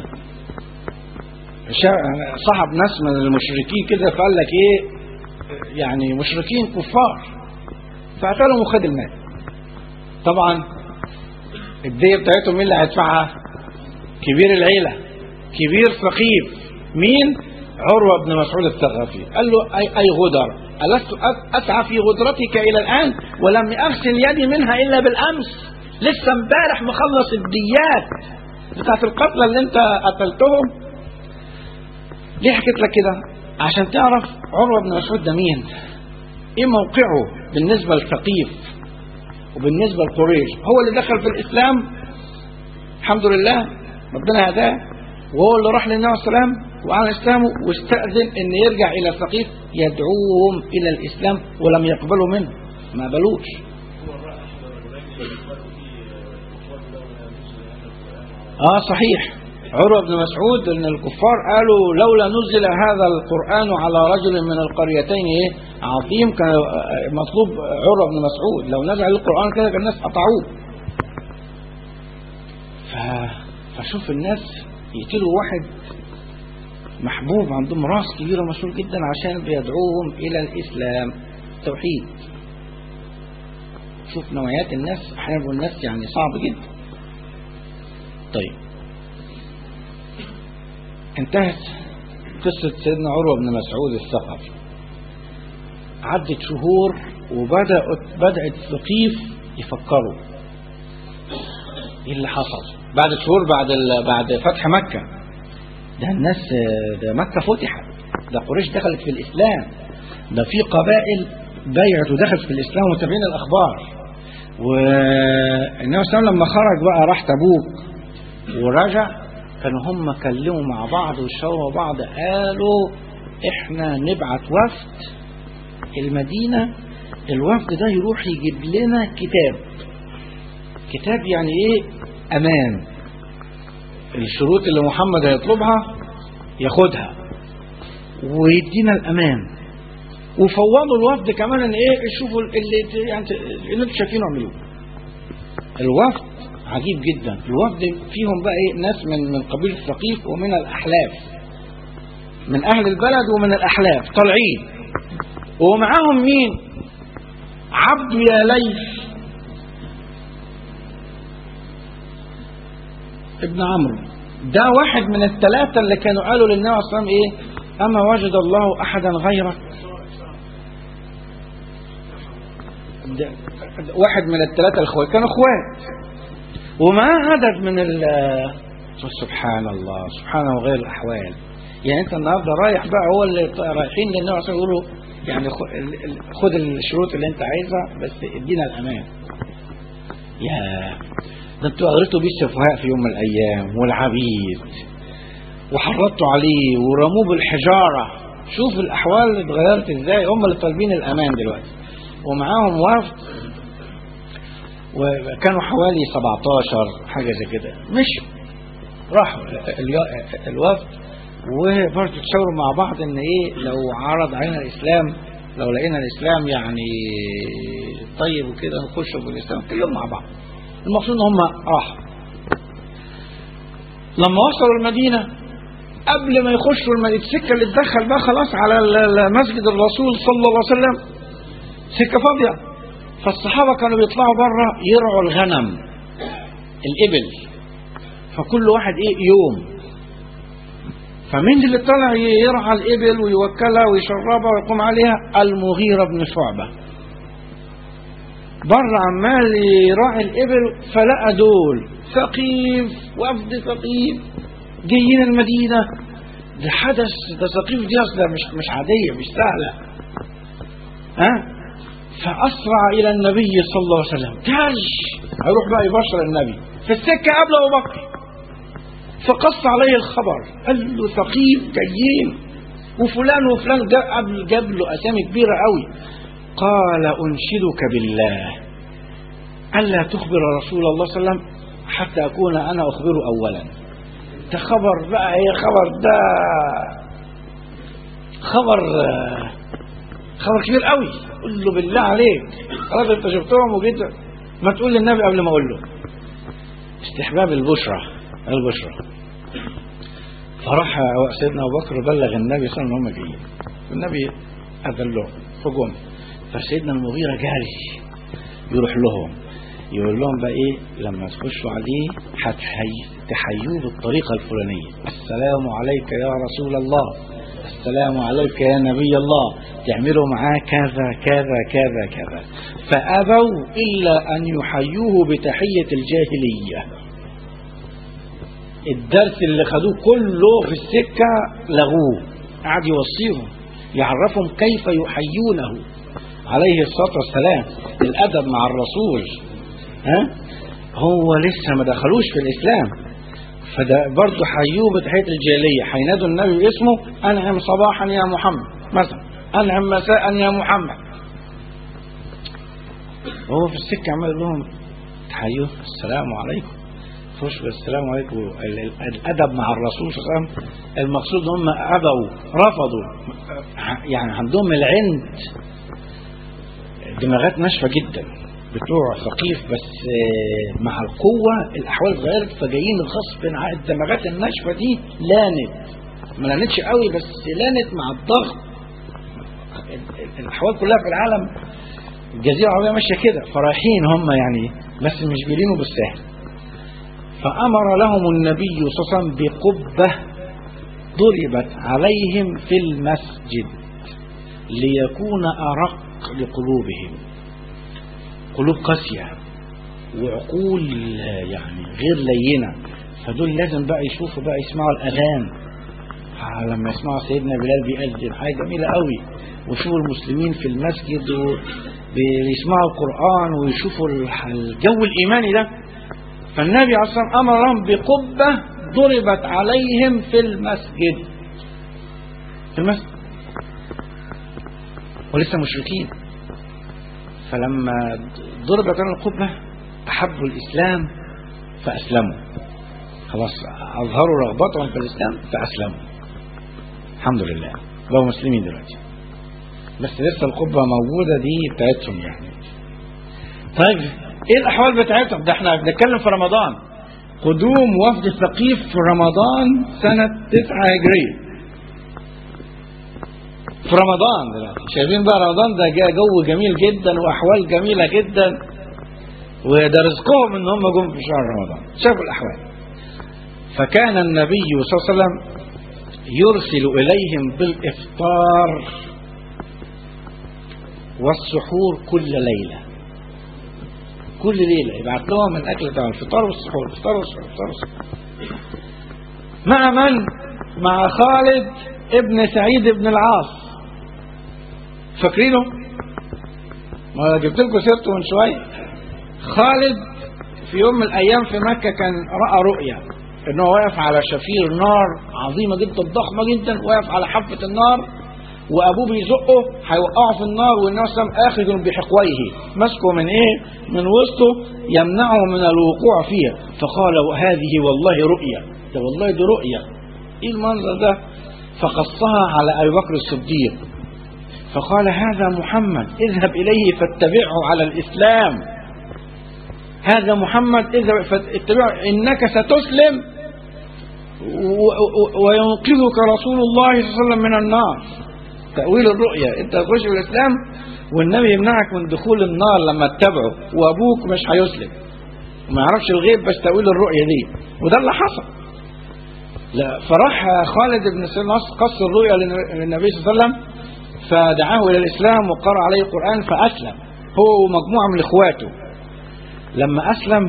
Speaker 3: صاحب ناس من المشركين كده فقال لك ايه يعني مشركين كفار فقتلهم وخد المال طبعا الدية بتاعتهم مين اللي هيدفعها كبير العيلة كبير ثقيف مين عروة بن مسعود الثقفي قال له أي, أي غدر ألست أسعى في غدرتك إلى الآن ولم أغسل يدي منها إلا بالأمس لسه امبارح مخلص الديات بتاعت القتلى اللي انت قتلتهم ليه حكيت لك كده عشان تعرف عروة بن مسعود ده مين ايه موقعه بالنسبة للثقيف
Speaker 4: وبالنسبة لقريش هو اللي دخل في الإسلام الحمد لله ربنا هداه وهو اللي راح للنبي صلى الله عليه وسلم وعلى إسلامه واستأذن أن يرجع إلى ثقيف يدعوهم إلى الإسلام ولم يقبلوا منه ما قبلوش آه صحيح عروة بن مسعود أن الكفار قالوا لولا نزل هذا القرآن على رجل من القريتين إيه عظيم كان آه، مطلوب عروة بن مسعود لو نزل القرآن كده كان الناس قطعوه ف... فشوف الناس يقتلوا واحد محبوب عندهم راس كبيرة مشهور جدا عشان بيدعوهم إلى الإسلام توحيد شوف نوعيات الناس أحيانا بيبقوا الناس يعني صعب جدا طيب انتهت قصة سيدنا عروة بن مسعود الثقفي عدت شهور وبدأت بدأت ثقيف يفكروا ايه اللي حصل بعد شهور بعد ال... بعد فتح مكة ده الناس ده مكة فتحت ده قريش دخلت في الإسلام ده في قبائل بايعت ودخلت في الإسلام ومتابعين الأخبار والنبي صلى الله عليه وسلم لما خرج بقى راح تبوك ورجع كانوا هم كلموا مع بعض وشاوروا بعض قالوا احنا نبعت وفد المدينة الوفد ده يروح يجيب لنا كتاب كتاب يعني ايه امان الشروط اللي محمد هيطلبها ياخدها ويدينا الامان وفوضوا الوفد كمان ان ايه شوفوا اللي يعني اللي انتوا شايفينه اعملوه الوفد عجيب جدا الوفد فيهم بقى ايه ناس من من قبيله ثقيف ومن الاحلاف من اهل البلد ومن الاحلاف طالعين ومعاهم مين عبد يا ليث ابن عمرو ده واحد من الثلاثة اللي كانوا قالوا للنبي صلى الله عليه وسلم ايه اما وجد الله احدا غيرك ده واحد من الثلاثة الاخوات كانوا اخوات ومعاه عدد من ال سبحان الله سبحانه وغير الاحوال يعني انت النهارده رايح بقى هو اللي رايحين للنبي عشان يقولوا يعني خد الشروط اللي انت عايزها بس ادينا الامان يا ده انتوا قريتوا بيه السفهاء في يوم من الايام والعبيد وحرضتوا عليه ورموه بالحجاره شوف الاحوال اتغيرت ازاي هم اللي طالبين الامان دلوقتي ومعاهم وفد وكانوا حوالي 17 حاجه زي كده مش راحوا الوفد وبرضه تشاوروا مع بعض ان ايه لو عرض علينا الاسلام لو لقينا الاسلام يعني طيب وكده نخش في الاسلام كلهم مع بعض المقصود ان هم راحوا لما وصلوا المدينه قبل ما يخشوا المدينه السكه اللي تدخل بقى خلاص على مسجد الرسول صلى الله عليه وسلم سكه فاضيه فالصحابه كانوا بيطلعوا بره يرعوا الغنم الابل فكل واحد ايه يوم فمين اللي طلع يرعى الإبل ويوكلها ويشربها ويقوم عليها المغيرة بن شعبة بره عمال يراعي الإبل فلقى دول ثقيف وفد ثقيف جايين المدينة ده حدث ده ثقيف دي أصلا مش مش عادية مش سهلة ها فأسرع إلى النبي صلى الله عليه وسلم كاش هيروح بقى يبشر النبي في السكة قبل أبو بكر فقص عليه الخبر قال له ثقيف جايين وفلان وفلان قبل جاب له اسامي كبيره قوي قال انشدك بالله الا تخبر رسول الله صلى الله عليه وسلم حتى اكون انا اخبره اولا ده خبر بقى ايه خبر ده خبر خبر كبير قوي قل له بالله عليك خلاص انت شفتهم وجيت ما تقول للنبي قبل ما اقول له استحباب البشرى البشرى فراح سيدنا ابو بكر بلغ النبي صلى الله عليه وسلم هم جايين والنبي اذن لهم فجم فسيدنا المغيره جاري يروح لهم يقول لهم بقى ايه لما تخشوا عليه تحيوه بالطريقه الفلانيه السلام عليك يا رسول الله السلام عليك يا نبي الله تعملوا معاه كذا كذا كذا كذا فابوا الا ان يحيوه بتحيه الجاهليه الدرس اللي خدوه كله في السكة لغوه قعد يوصيهم يعرفهم كيف يحيونه عليه الصلاة والسلام الأدب مع الرسول ها هو لسه ما دخلوش في الاسلام فده برضه حيوه بتحيه الجاهليه هينادوا النبي باسمه انعم صباحا يا محمد مثلا انعم مساء يا محمد وهو في السكه عمال يقول لهم تحيوه السلام عليكم خش بالسلام عليكم ال- ال- الادب مع الرسول صلى الله عليه وسلم المقصود هم ابوا رفضوا يعني عندهم العند دماغات ناشفه جدا بتوع ثقيف بس آه، مع القوه الاحوال اتغيرت فجايين غصب عن الدماغات الناشفه دي لانت ما لانتش قوي بس لانت مع الضغط ال- ال- الاحوال كلها في العالم الجزيره العربيه ماشيه كده فرايحين هم يعني بس مش بيلينوا بالسهل فامر لهم النبي صلى الله عليه وسلم بقبه ضربت عليهم في المسجد ليكون ارق لقلوبهم قلوب قاسيه وعقول آه، يعني غير لينه فدول لازم بقى يشوفوا بقى يسمعوا الاذان آه، لما يسمعوا سيدنا بلال بيأذن حاجه جميله قوي ويشوفوا المسلمين في المسجد وبيسمعوا القران ويشوفوا الح- الجو الايماني ده فالنبي عليه الصلاه والسلام امر لهم بقبه ضربت عليهم في المسجد في المسجد ولسه مشركين فلما ضربت عليهم القبه احبوا الاسلام فاسلموا خلاص اظهروا رغبتهم في الاسلام فاسلموا الحمد لله بقوا مسلمين دلوقتي بس لسه القبه موجوده دي بتاعتهم يعني طيب ايه الاحوال بتاعتهم ده احنا بنتكلم في رمضان قدوم وفد ثقيف في رمضان سنة تسعة هجرية في رمضان دلوقتي شايفين بقى رمضان ده جاء جو جميل جدا واحوال جميلة جدا وده رزقهم ان هم جم في شهر رمضان شافوا الاحوال فكان النبي صلى الله عليه وسلم يرسل اليهم بالافطار والسحور كل ليله كل ليله يبعت لهم الاكل بتاع الفطار والسحور الفطار والسحور الفطار والسحور مع من؟ مع خالد ابن سعيد بن العاص فاكرينه؟ ما جبت لكم سيرته من شويه خالد في يوم من الايام في مكه كان راى رؤيا ان هو واقف على شفير نار عظيمه جدا ضخمه جدا واقف على حافه النار وابوه بيزقه هيوقعه في النار والنبي صلى الله عليه وسلم اخذ بحقويه مسكه من ايه؟ من وسطه يمنعه من الوقوع فيها فقال هذه والله رؤيا ده والله دي رؤيا ايه المنظر ده؟ فقصها على ابي بكر الصديق فقال هذا محمد اذهب اليه فاتبعه على الاسلام هذا محمد اذهب فاتبعه انك ستسلم و- و- وينقذك رسول الله صلى الله عليه وسلم من النار تأويل الرؤيا انت تخش في الاسلام والنبي يمنعك من دخول النار لما تتبعه وابوك مش هيسلم ما يعرفش الغيب بس تأويل الرؤيا دي وده اللي حصل لا فراح خالد بن سلمة قص الرؤيا للن- للنبي صلى الله عليه وسلم فدعاه الى الاسلام وقرأ عليه القرآن فاسلم هو ومجموعة من اخواته لما اسلم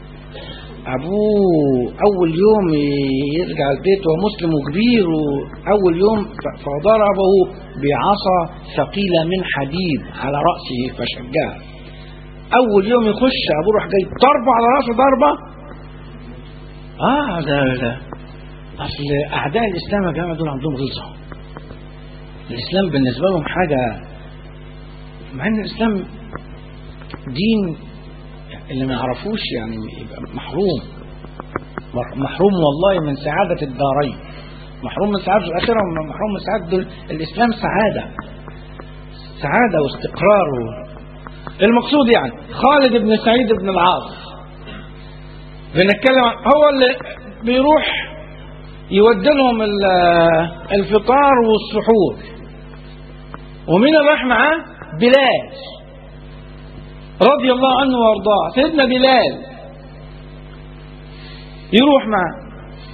Speaker 4: ابوه اول يوم يرجع البيت وهو مسلم وكبير واول يوم ف- فضربه بعصا ثقيله من حديد على راسه فشجعه اول يوم يخش ابوه راح جاي ضربه على راسه ضربه اه ده ده اصل اعداء الاسلام يا جماعه دول عندهم غلظه الاسلام بالنسبه لهم حاجه مع ان الاسلام دين اللي ما يعرفوش يعني يبقى محروم محروم والله من سعادة الدارين محروم من سعادة الآخرة ومحروم من سعادة دول. الإسلام سعادة سعادة واستقرار و... المقصود يعني خالد بن سعيد بن العاص بنتكلم عن- هو اللي بيروح يودي لهم ال- الفطار والسحور ومين اللي راح معاه؟ بلال رضي الله عنه وارضاه سيدنا بلال يروح معه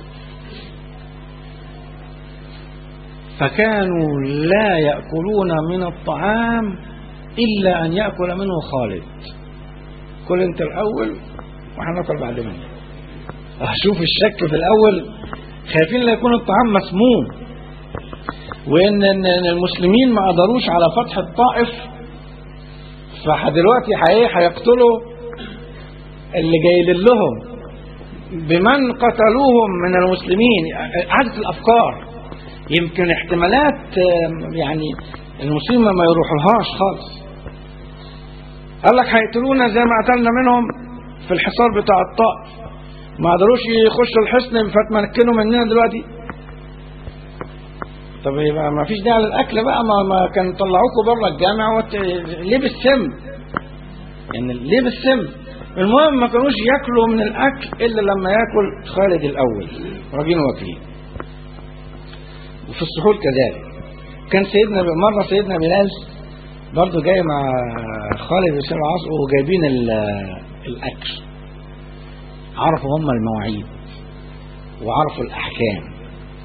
Speaker 4: فكانوا لا يأكلون من الطعام إلا أن يأكل منه خالد كل أنت الأول وهناكل بعد منه أشوف الشك في الأول خايفين لا يكون الطعام مسموم وإن إن المسلمين ما قدروش على فتح الطائف فدلوقتي هي- هيقتلوا اللي جاي لهم بمن قتلوهم من المسلمين عادة الأفكار يمكن احتمالات آم، يعني المسلمين ما يروحولهاش خالص قال لك هيقتلونا زي ما قتلنا منهم في الحصار بتاع الطائف ما قدروش يخشوا الحصن فتمكنوا مننا دلوقتي طب يبقى ما فيش داعي للاكل بقى ما, ما كان طلعوكوا بره الجامع وت... ليه بالسم يعني ليه بالسم المهم ما كانوش ياكلوا من الاكل الا لما ياكل خالد الاول راجل وكيل وفي السحور كذلك كان سيدنا مره سيدنا بلال برضه جاي مع خالد بن سعد العاص وجايبين ال- الاكل عرفوا هم المواعيد وعرفوا الاحكام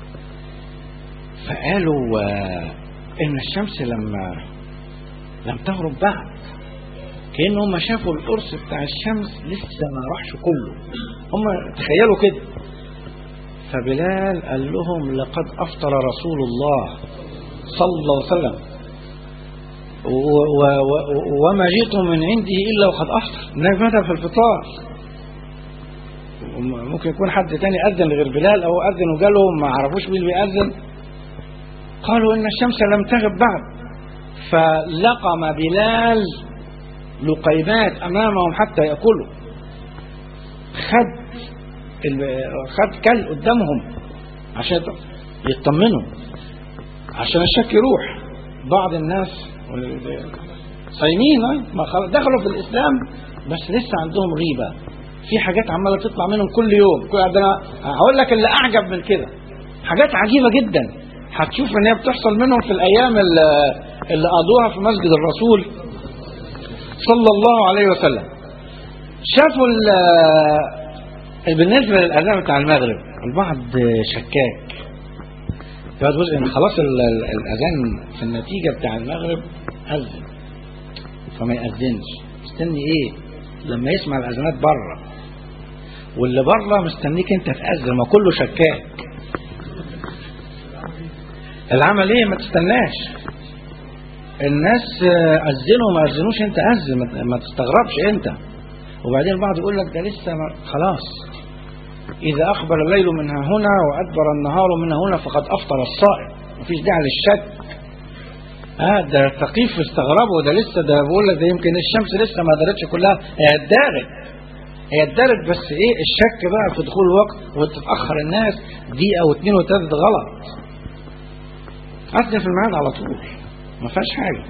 Speaker 4: فقالوا آه، ان الشمس لما لم تغرب بعد كأن هم شافوا القرص بتاع الشمس لسه ما راحش كله هم تخيلوا كده فبلال قال لهم لقد أفطر رسول الله صلى الله عليه وسلم و- و- و- وما جئتم من عنده إلا وقد أفطر النبي متى في الفطار ممكن يكون حد تاني أذن غير بلال أو أذن وجالهم ما عرفوش مين اللي بيأذن قالوا إن الشمس لم تغب بعد فلقم بلال لقيمات امامهم حتى ياكلوا خد ال- خد كل قدامهم عشان يطمنوا عشان الشك يروح بعض الناس صايمين أهي، ما خل- دخلوا في الاسلام بس لسه عندهم ريبه في حاجات عماله تطلع منهم كل يوم كل ده انا هقول لك اللي اعجب من كده حاجات عجيبه جدا هتشوف ان هي بتحصل منهم في الايام اللي, اللي قضوها في مسجد الرسول صلى الله عليه وسلم شافوا ال- بالنسبة للأذان بتاع المغرب البعض شكاك ده جزء ان خلاص ال- ال- الأذان في النتيجة بتاع المغرب أذن فما يأذنش مستني إيه لما يسمع الأذانات بره واللي بره مستنيك أنت تأذن ما كله شكاك العمل إيه ما تستناش الناس آه، أذنوا ما أذنوش أنت أذن ما- ما تستغربش أنت وبعدين البعض يقول لك ده لسه ما خلاص إذا أقبل الليل من ها هنا وأدبر النهار من ها هنا فقد أفطر الصائم مفيش داعي للشك اه ده ثقيف استغربوا ده لسه ده بقول لك ده يمكن الشمس لسه ما دارتش كلها هي اتدارت هي اتدارت بس ايه الشك بقى في دخول الوقت وتتأخر الناس دقيقة واثنين وثلاثة غلط أذن في الميعاد على طول ما فيهاش حاجة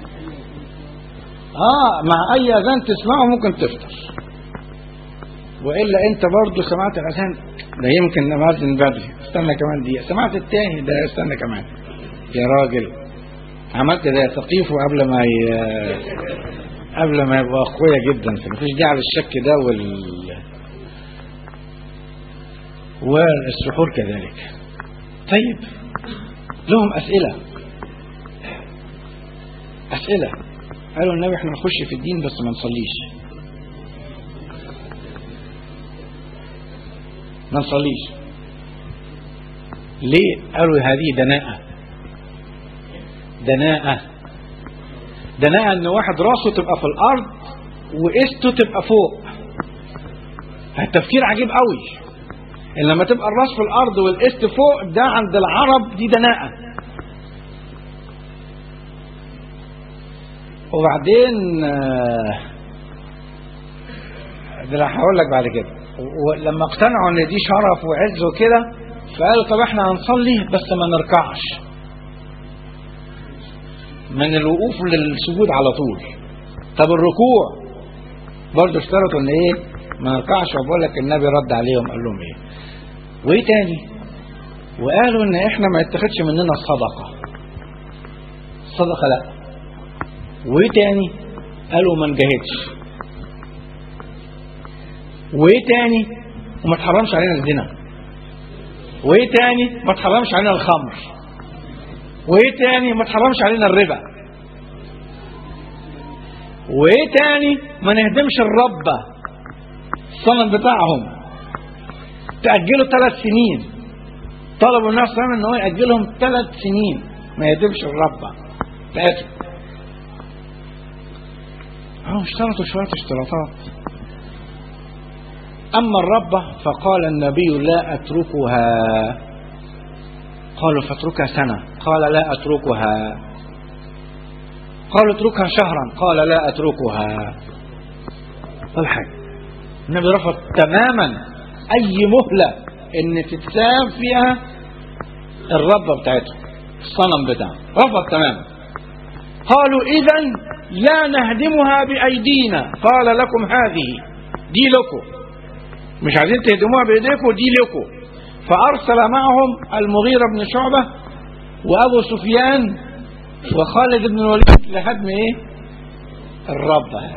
Speaker 4: اه مع اي اذان تسمعه ممكن تفطر والا انت برضو سمعت الاذان ده يمكن نمازن بدري استنى كمان دقيقه سمعت التاني ده استنى كمان يا راجل عملت ده ثقيفه قبل ما ي... قبل ما يبقى اخويا جدا فمفيش داعي للشك ده وال والسحور كذلك طيب لهم اسئله اسئله قالوا النبي احنا نخش في الدين بس ما نصليش ما نصليش ليه قالوا هذه دناءة دناءة دناءة ان واحد راسه تبقى في الارض وقسته تبقى فوق التفكير عجيب قوي ان لما تبقى الراس في الارض والقست فوق ده عند العرب دي دناءة وبعدين آه، ده انا هقول لك بعد كده ولما اقتنعوا ان دي شرف وعز وكده فقالوا طب احنا هنصلي بس ما نركعش من الوقوف للسجود على طول طب الركوع برضه اشترطوا ان ايه ما نركعش وبقول لك النبي رد عليهم قال لهم ايه وايه تاني وقالوا ان احنا ما يتخذش مننا الصدقه الصدقه لا وايه تاني قالوا ما نجاهدش وايه تاني وما تحرمش علينا الزنا وايه تاني ما تحرمش علينا الخمر وايه تاني ما تحرمش علينا الربا وايه تاني ما نهدمش الربة الصنم بتاعهم تأجلوا ثلاث سنين طلبوا الناس صلى ان هو يأجلهم ثلاث سنين ما يهدمش الربة بتاعتهم اه اشترطوا شوية اشتراطات أما الربة فقال النبي لا أتركها قالوا فاتركها سنة قال لا أتركها قالوا اتركها شهرا قال لا أتركها الحاجة النبي رفض تماما أي مهلة إن تتساب فيها الربة بتاعته الصنم بتاعه رفض تماما قالوا إذا لا نهدمها بأيدينا قال لكم هذه دي لكم مش عايزين تهدموها بإيديكم دي لكم فأرسل معهم المغيرة بن شعبة وأبو سفيان وخالد بن الوليد لهدم إيه الربة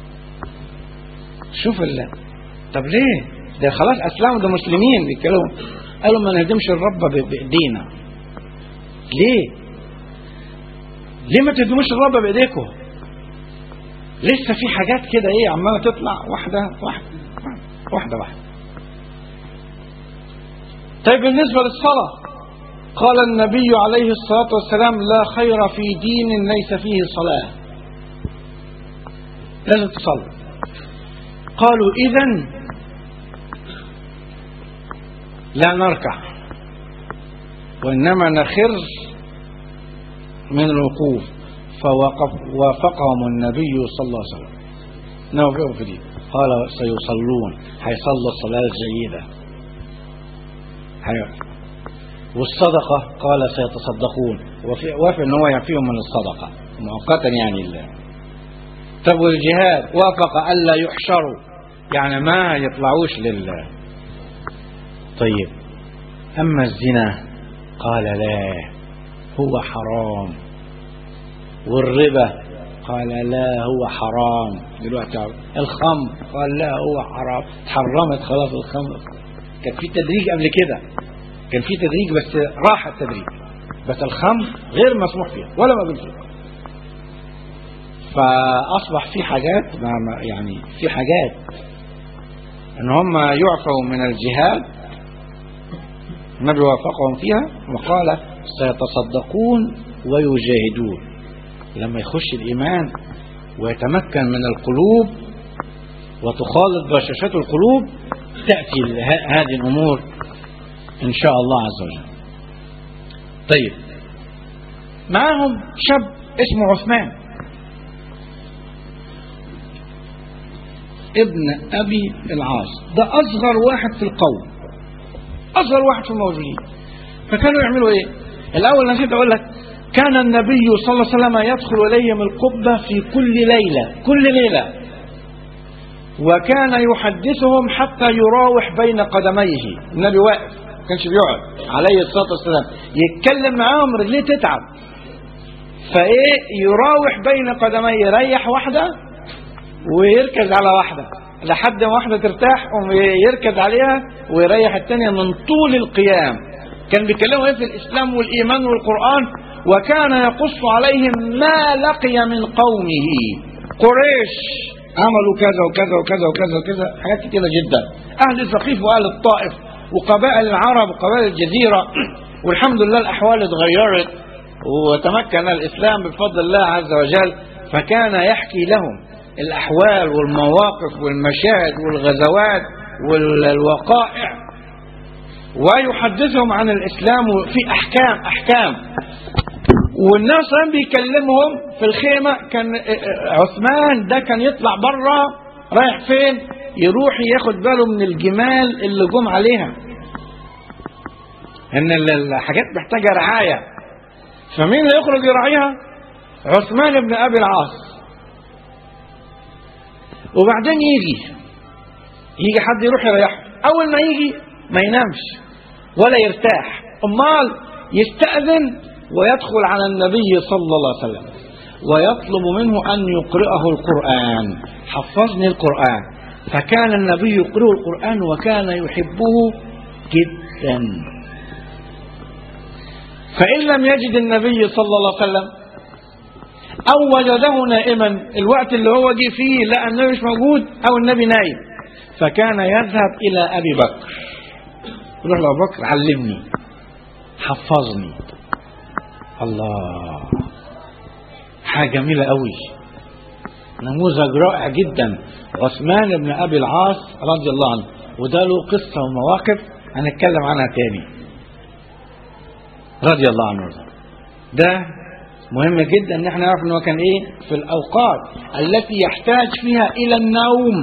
Speaker 4: شوف الله طب ليه ده خلاص أسلموا ده مسلمين بيتكلموا قالوا ما نهدمش الربة ب- بإيدينا ليه ليه ما تهدموش الربة بإيديكم لسه في حاجات كده ايه عماله تطلع واحده واحده واحده واحده طيب بالنسبه للصلاه قال النبي عليه الصلاه والسلام لا خير في دين ليس فيه صلاه لازم تصلي قالوا اذا لا نركع وانما نخر من الوقوف فوقف وافقهم النبي صلى الله عليه وسلم نوفقوا في دي قال سيصلون هيصلوا الصلاة الجيدة هي- والصدقة قال سيتصدقون وفي- وافق ان هو يعفيهم من الصدقة مؤقتا يعني الله طب والجهاد وافق الا يحشروا يعني ما يطلعوش لله طيب اما الزنا قال لا هو حرام والربا قال لا هو حرام دلوقتي الخمر قال لا هو حرام حرمت خلاص الخمر كان في تدريج قبل كده كان في تدريج بس راح التدريج بس الخمر غير مسموح فيها ولا مقبول فيها فاصبح في حاجات ما ما- يعني في حاجات ان هم يعفوا من الجهاد النبي وافقهم فيها وقال سيتصدقون ويجاهدون لما يخش الإيمان ويتمكن من القلوب وتخالط بشاشات القلوب تأتي ه- هذه الأمور إن شاء الله عز وجل طيب معاهم شاب اسمه عثمان ابن أبي العاص ده أصغر واحد في القوم أصغر واحد في الموجودين فكانوا يعملوا إيه الأول نسيت أقول لك كان النبي صلى الله عليه وسلم يدخل إليهم القبة في كل ليلة كل ليلة وكان يحدثهم حتى يراوح بين قدميه النبي واقف ما كانش بيقعد عليه الصلاة والسلام يتكلم معاهم رجليه تتعب فايه يراوح بين قدميه يريح واحدة ويركز على واحدة لحد ما واحدة ترتاح ويركز عليها ويريح التانية من طول القيام كان بيتكلموا ايه في الاسلام والايمان والقرآن وكان يقص عليهم ما لقي من قومه قريش عملوا كذا وكذا وكذا وكذا وكذا حاجات كتيرة جدا اهل ثقيف واهل الطائف وقبائل العرب وقبائل الجزيرة والحمد لله الاحوال اتغيرت وتمكن الاسلام بفضل الله عز وجل فكان يحكي لهم الأحوال والمواقف والمشاهد والغزوات والوقائع ويحدثهم عن الإسلام في أحكام أحكام والناس كان بيكلمهم في الخيمة كان عثمان ده كان يطلع بره رايح فين يروح ياخد باله من الجمال اللي جم عليها ان الحاجات محتاجة رعاية فمين اللي يخرج يراعيها عثمان بن ابي العاص وبعدين يجي يجي حد يروح يريحه اول ما يجي ما ينامش ولا يرتاح امال يستأذن ويدخل على النبي صلى الله عليه وسلم ويطلب منه ان يقرأه القرآن حفظني القرآن فكان النبي يقرأه القرآن وكان يحبه جدا فإن لم يجد النبي صلى الله عليه وسلم أو وجده نائما الوقت اللي هو جه فيه لقى النبي مش موجود أو النبي نايم فكان يذهب إلى أبي بكر يروح لأبو بكر علمني حفظني الله حاجة جميلة قوي نموذج رائع جدا عثمان بن أبي العاص رضي الله عنه وده له قصة ومواقف هنتكلم عنها تاني رضي الله عنه وارضاه ده مهم جدا ان احنا نعرف ان هو كان ايه في الاوقات التي يحتاج فيها الى النوم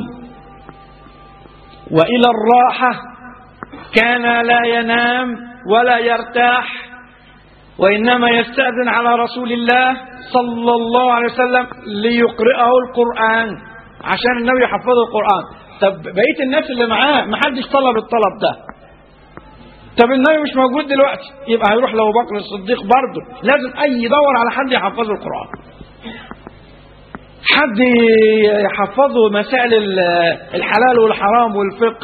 Speaker 4: والى الراحه كان لا ينام ولا يرتاح وانما يستاذن على رسول الله صلى الله عليه وسلم ليقرئه القران عشان النبي يحفظه القران طب بقيه الناس اللي معاه ما حدش طلب الطلب ده طب النبي مش موجود دلوقتي يبقى هيروح لابو بكر الصديق برضه لازم اي يدور على حد يحفظه القران حد يحفظه مسائل الحلال والحرام والفقه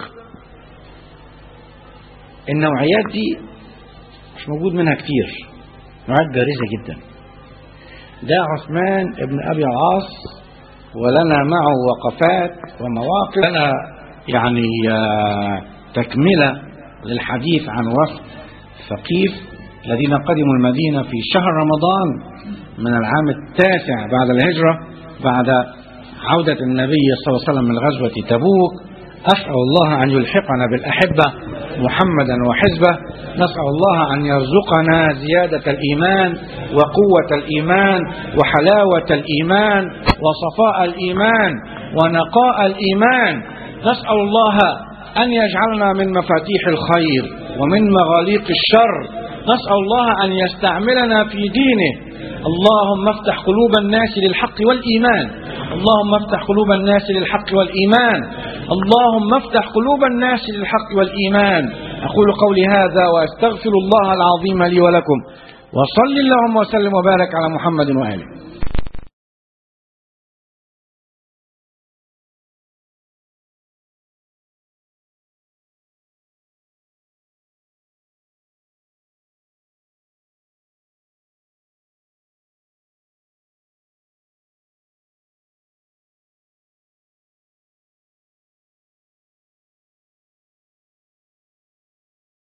Speaker 4: النوعيات دي مش موجود منها كتير نوعيات بارزه جدا ده عثمان ابن ابي العاص ولنا معه وقفات ومواقف لنا يعني آه، تكمله للحديث عن وفد ثقيف الذين قدموا المدينة في شهر رمضان من العام التاسع بعد الهجرة بعد عودة النبي صلى الله عليه وسلم من غزوة تبوك أسأل الله أن يلحقنا بالأحبة محمدا وحزبه نسأل الله أن يرزقنا زيادة الإيمان وقوة الإيمان وحلاوة الإيمان وصفاء الإيمان ونقاء الإيمان نسأل الله أن يجعلنا من مفاتيح الخير ومن مغاليق الشر نسأل الله أن يستعملنا في دينه اللهم افتح قلوب الناس للحق والإيمان اللهم افتح قلوب الناس للحق والإيمان اللهم افتح قلوب الناس للحق والإيمان أقول قولي هذا وأستغفر الله العظيم لي ولكم وصل اللهم وسلم وبارك على محمد وآله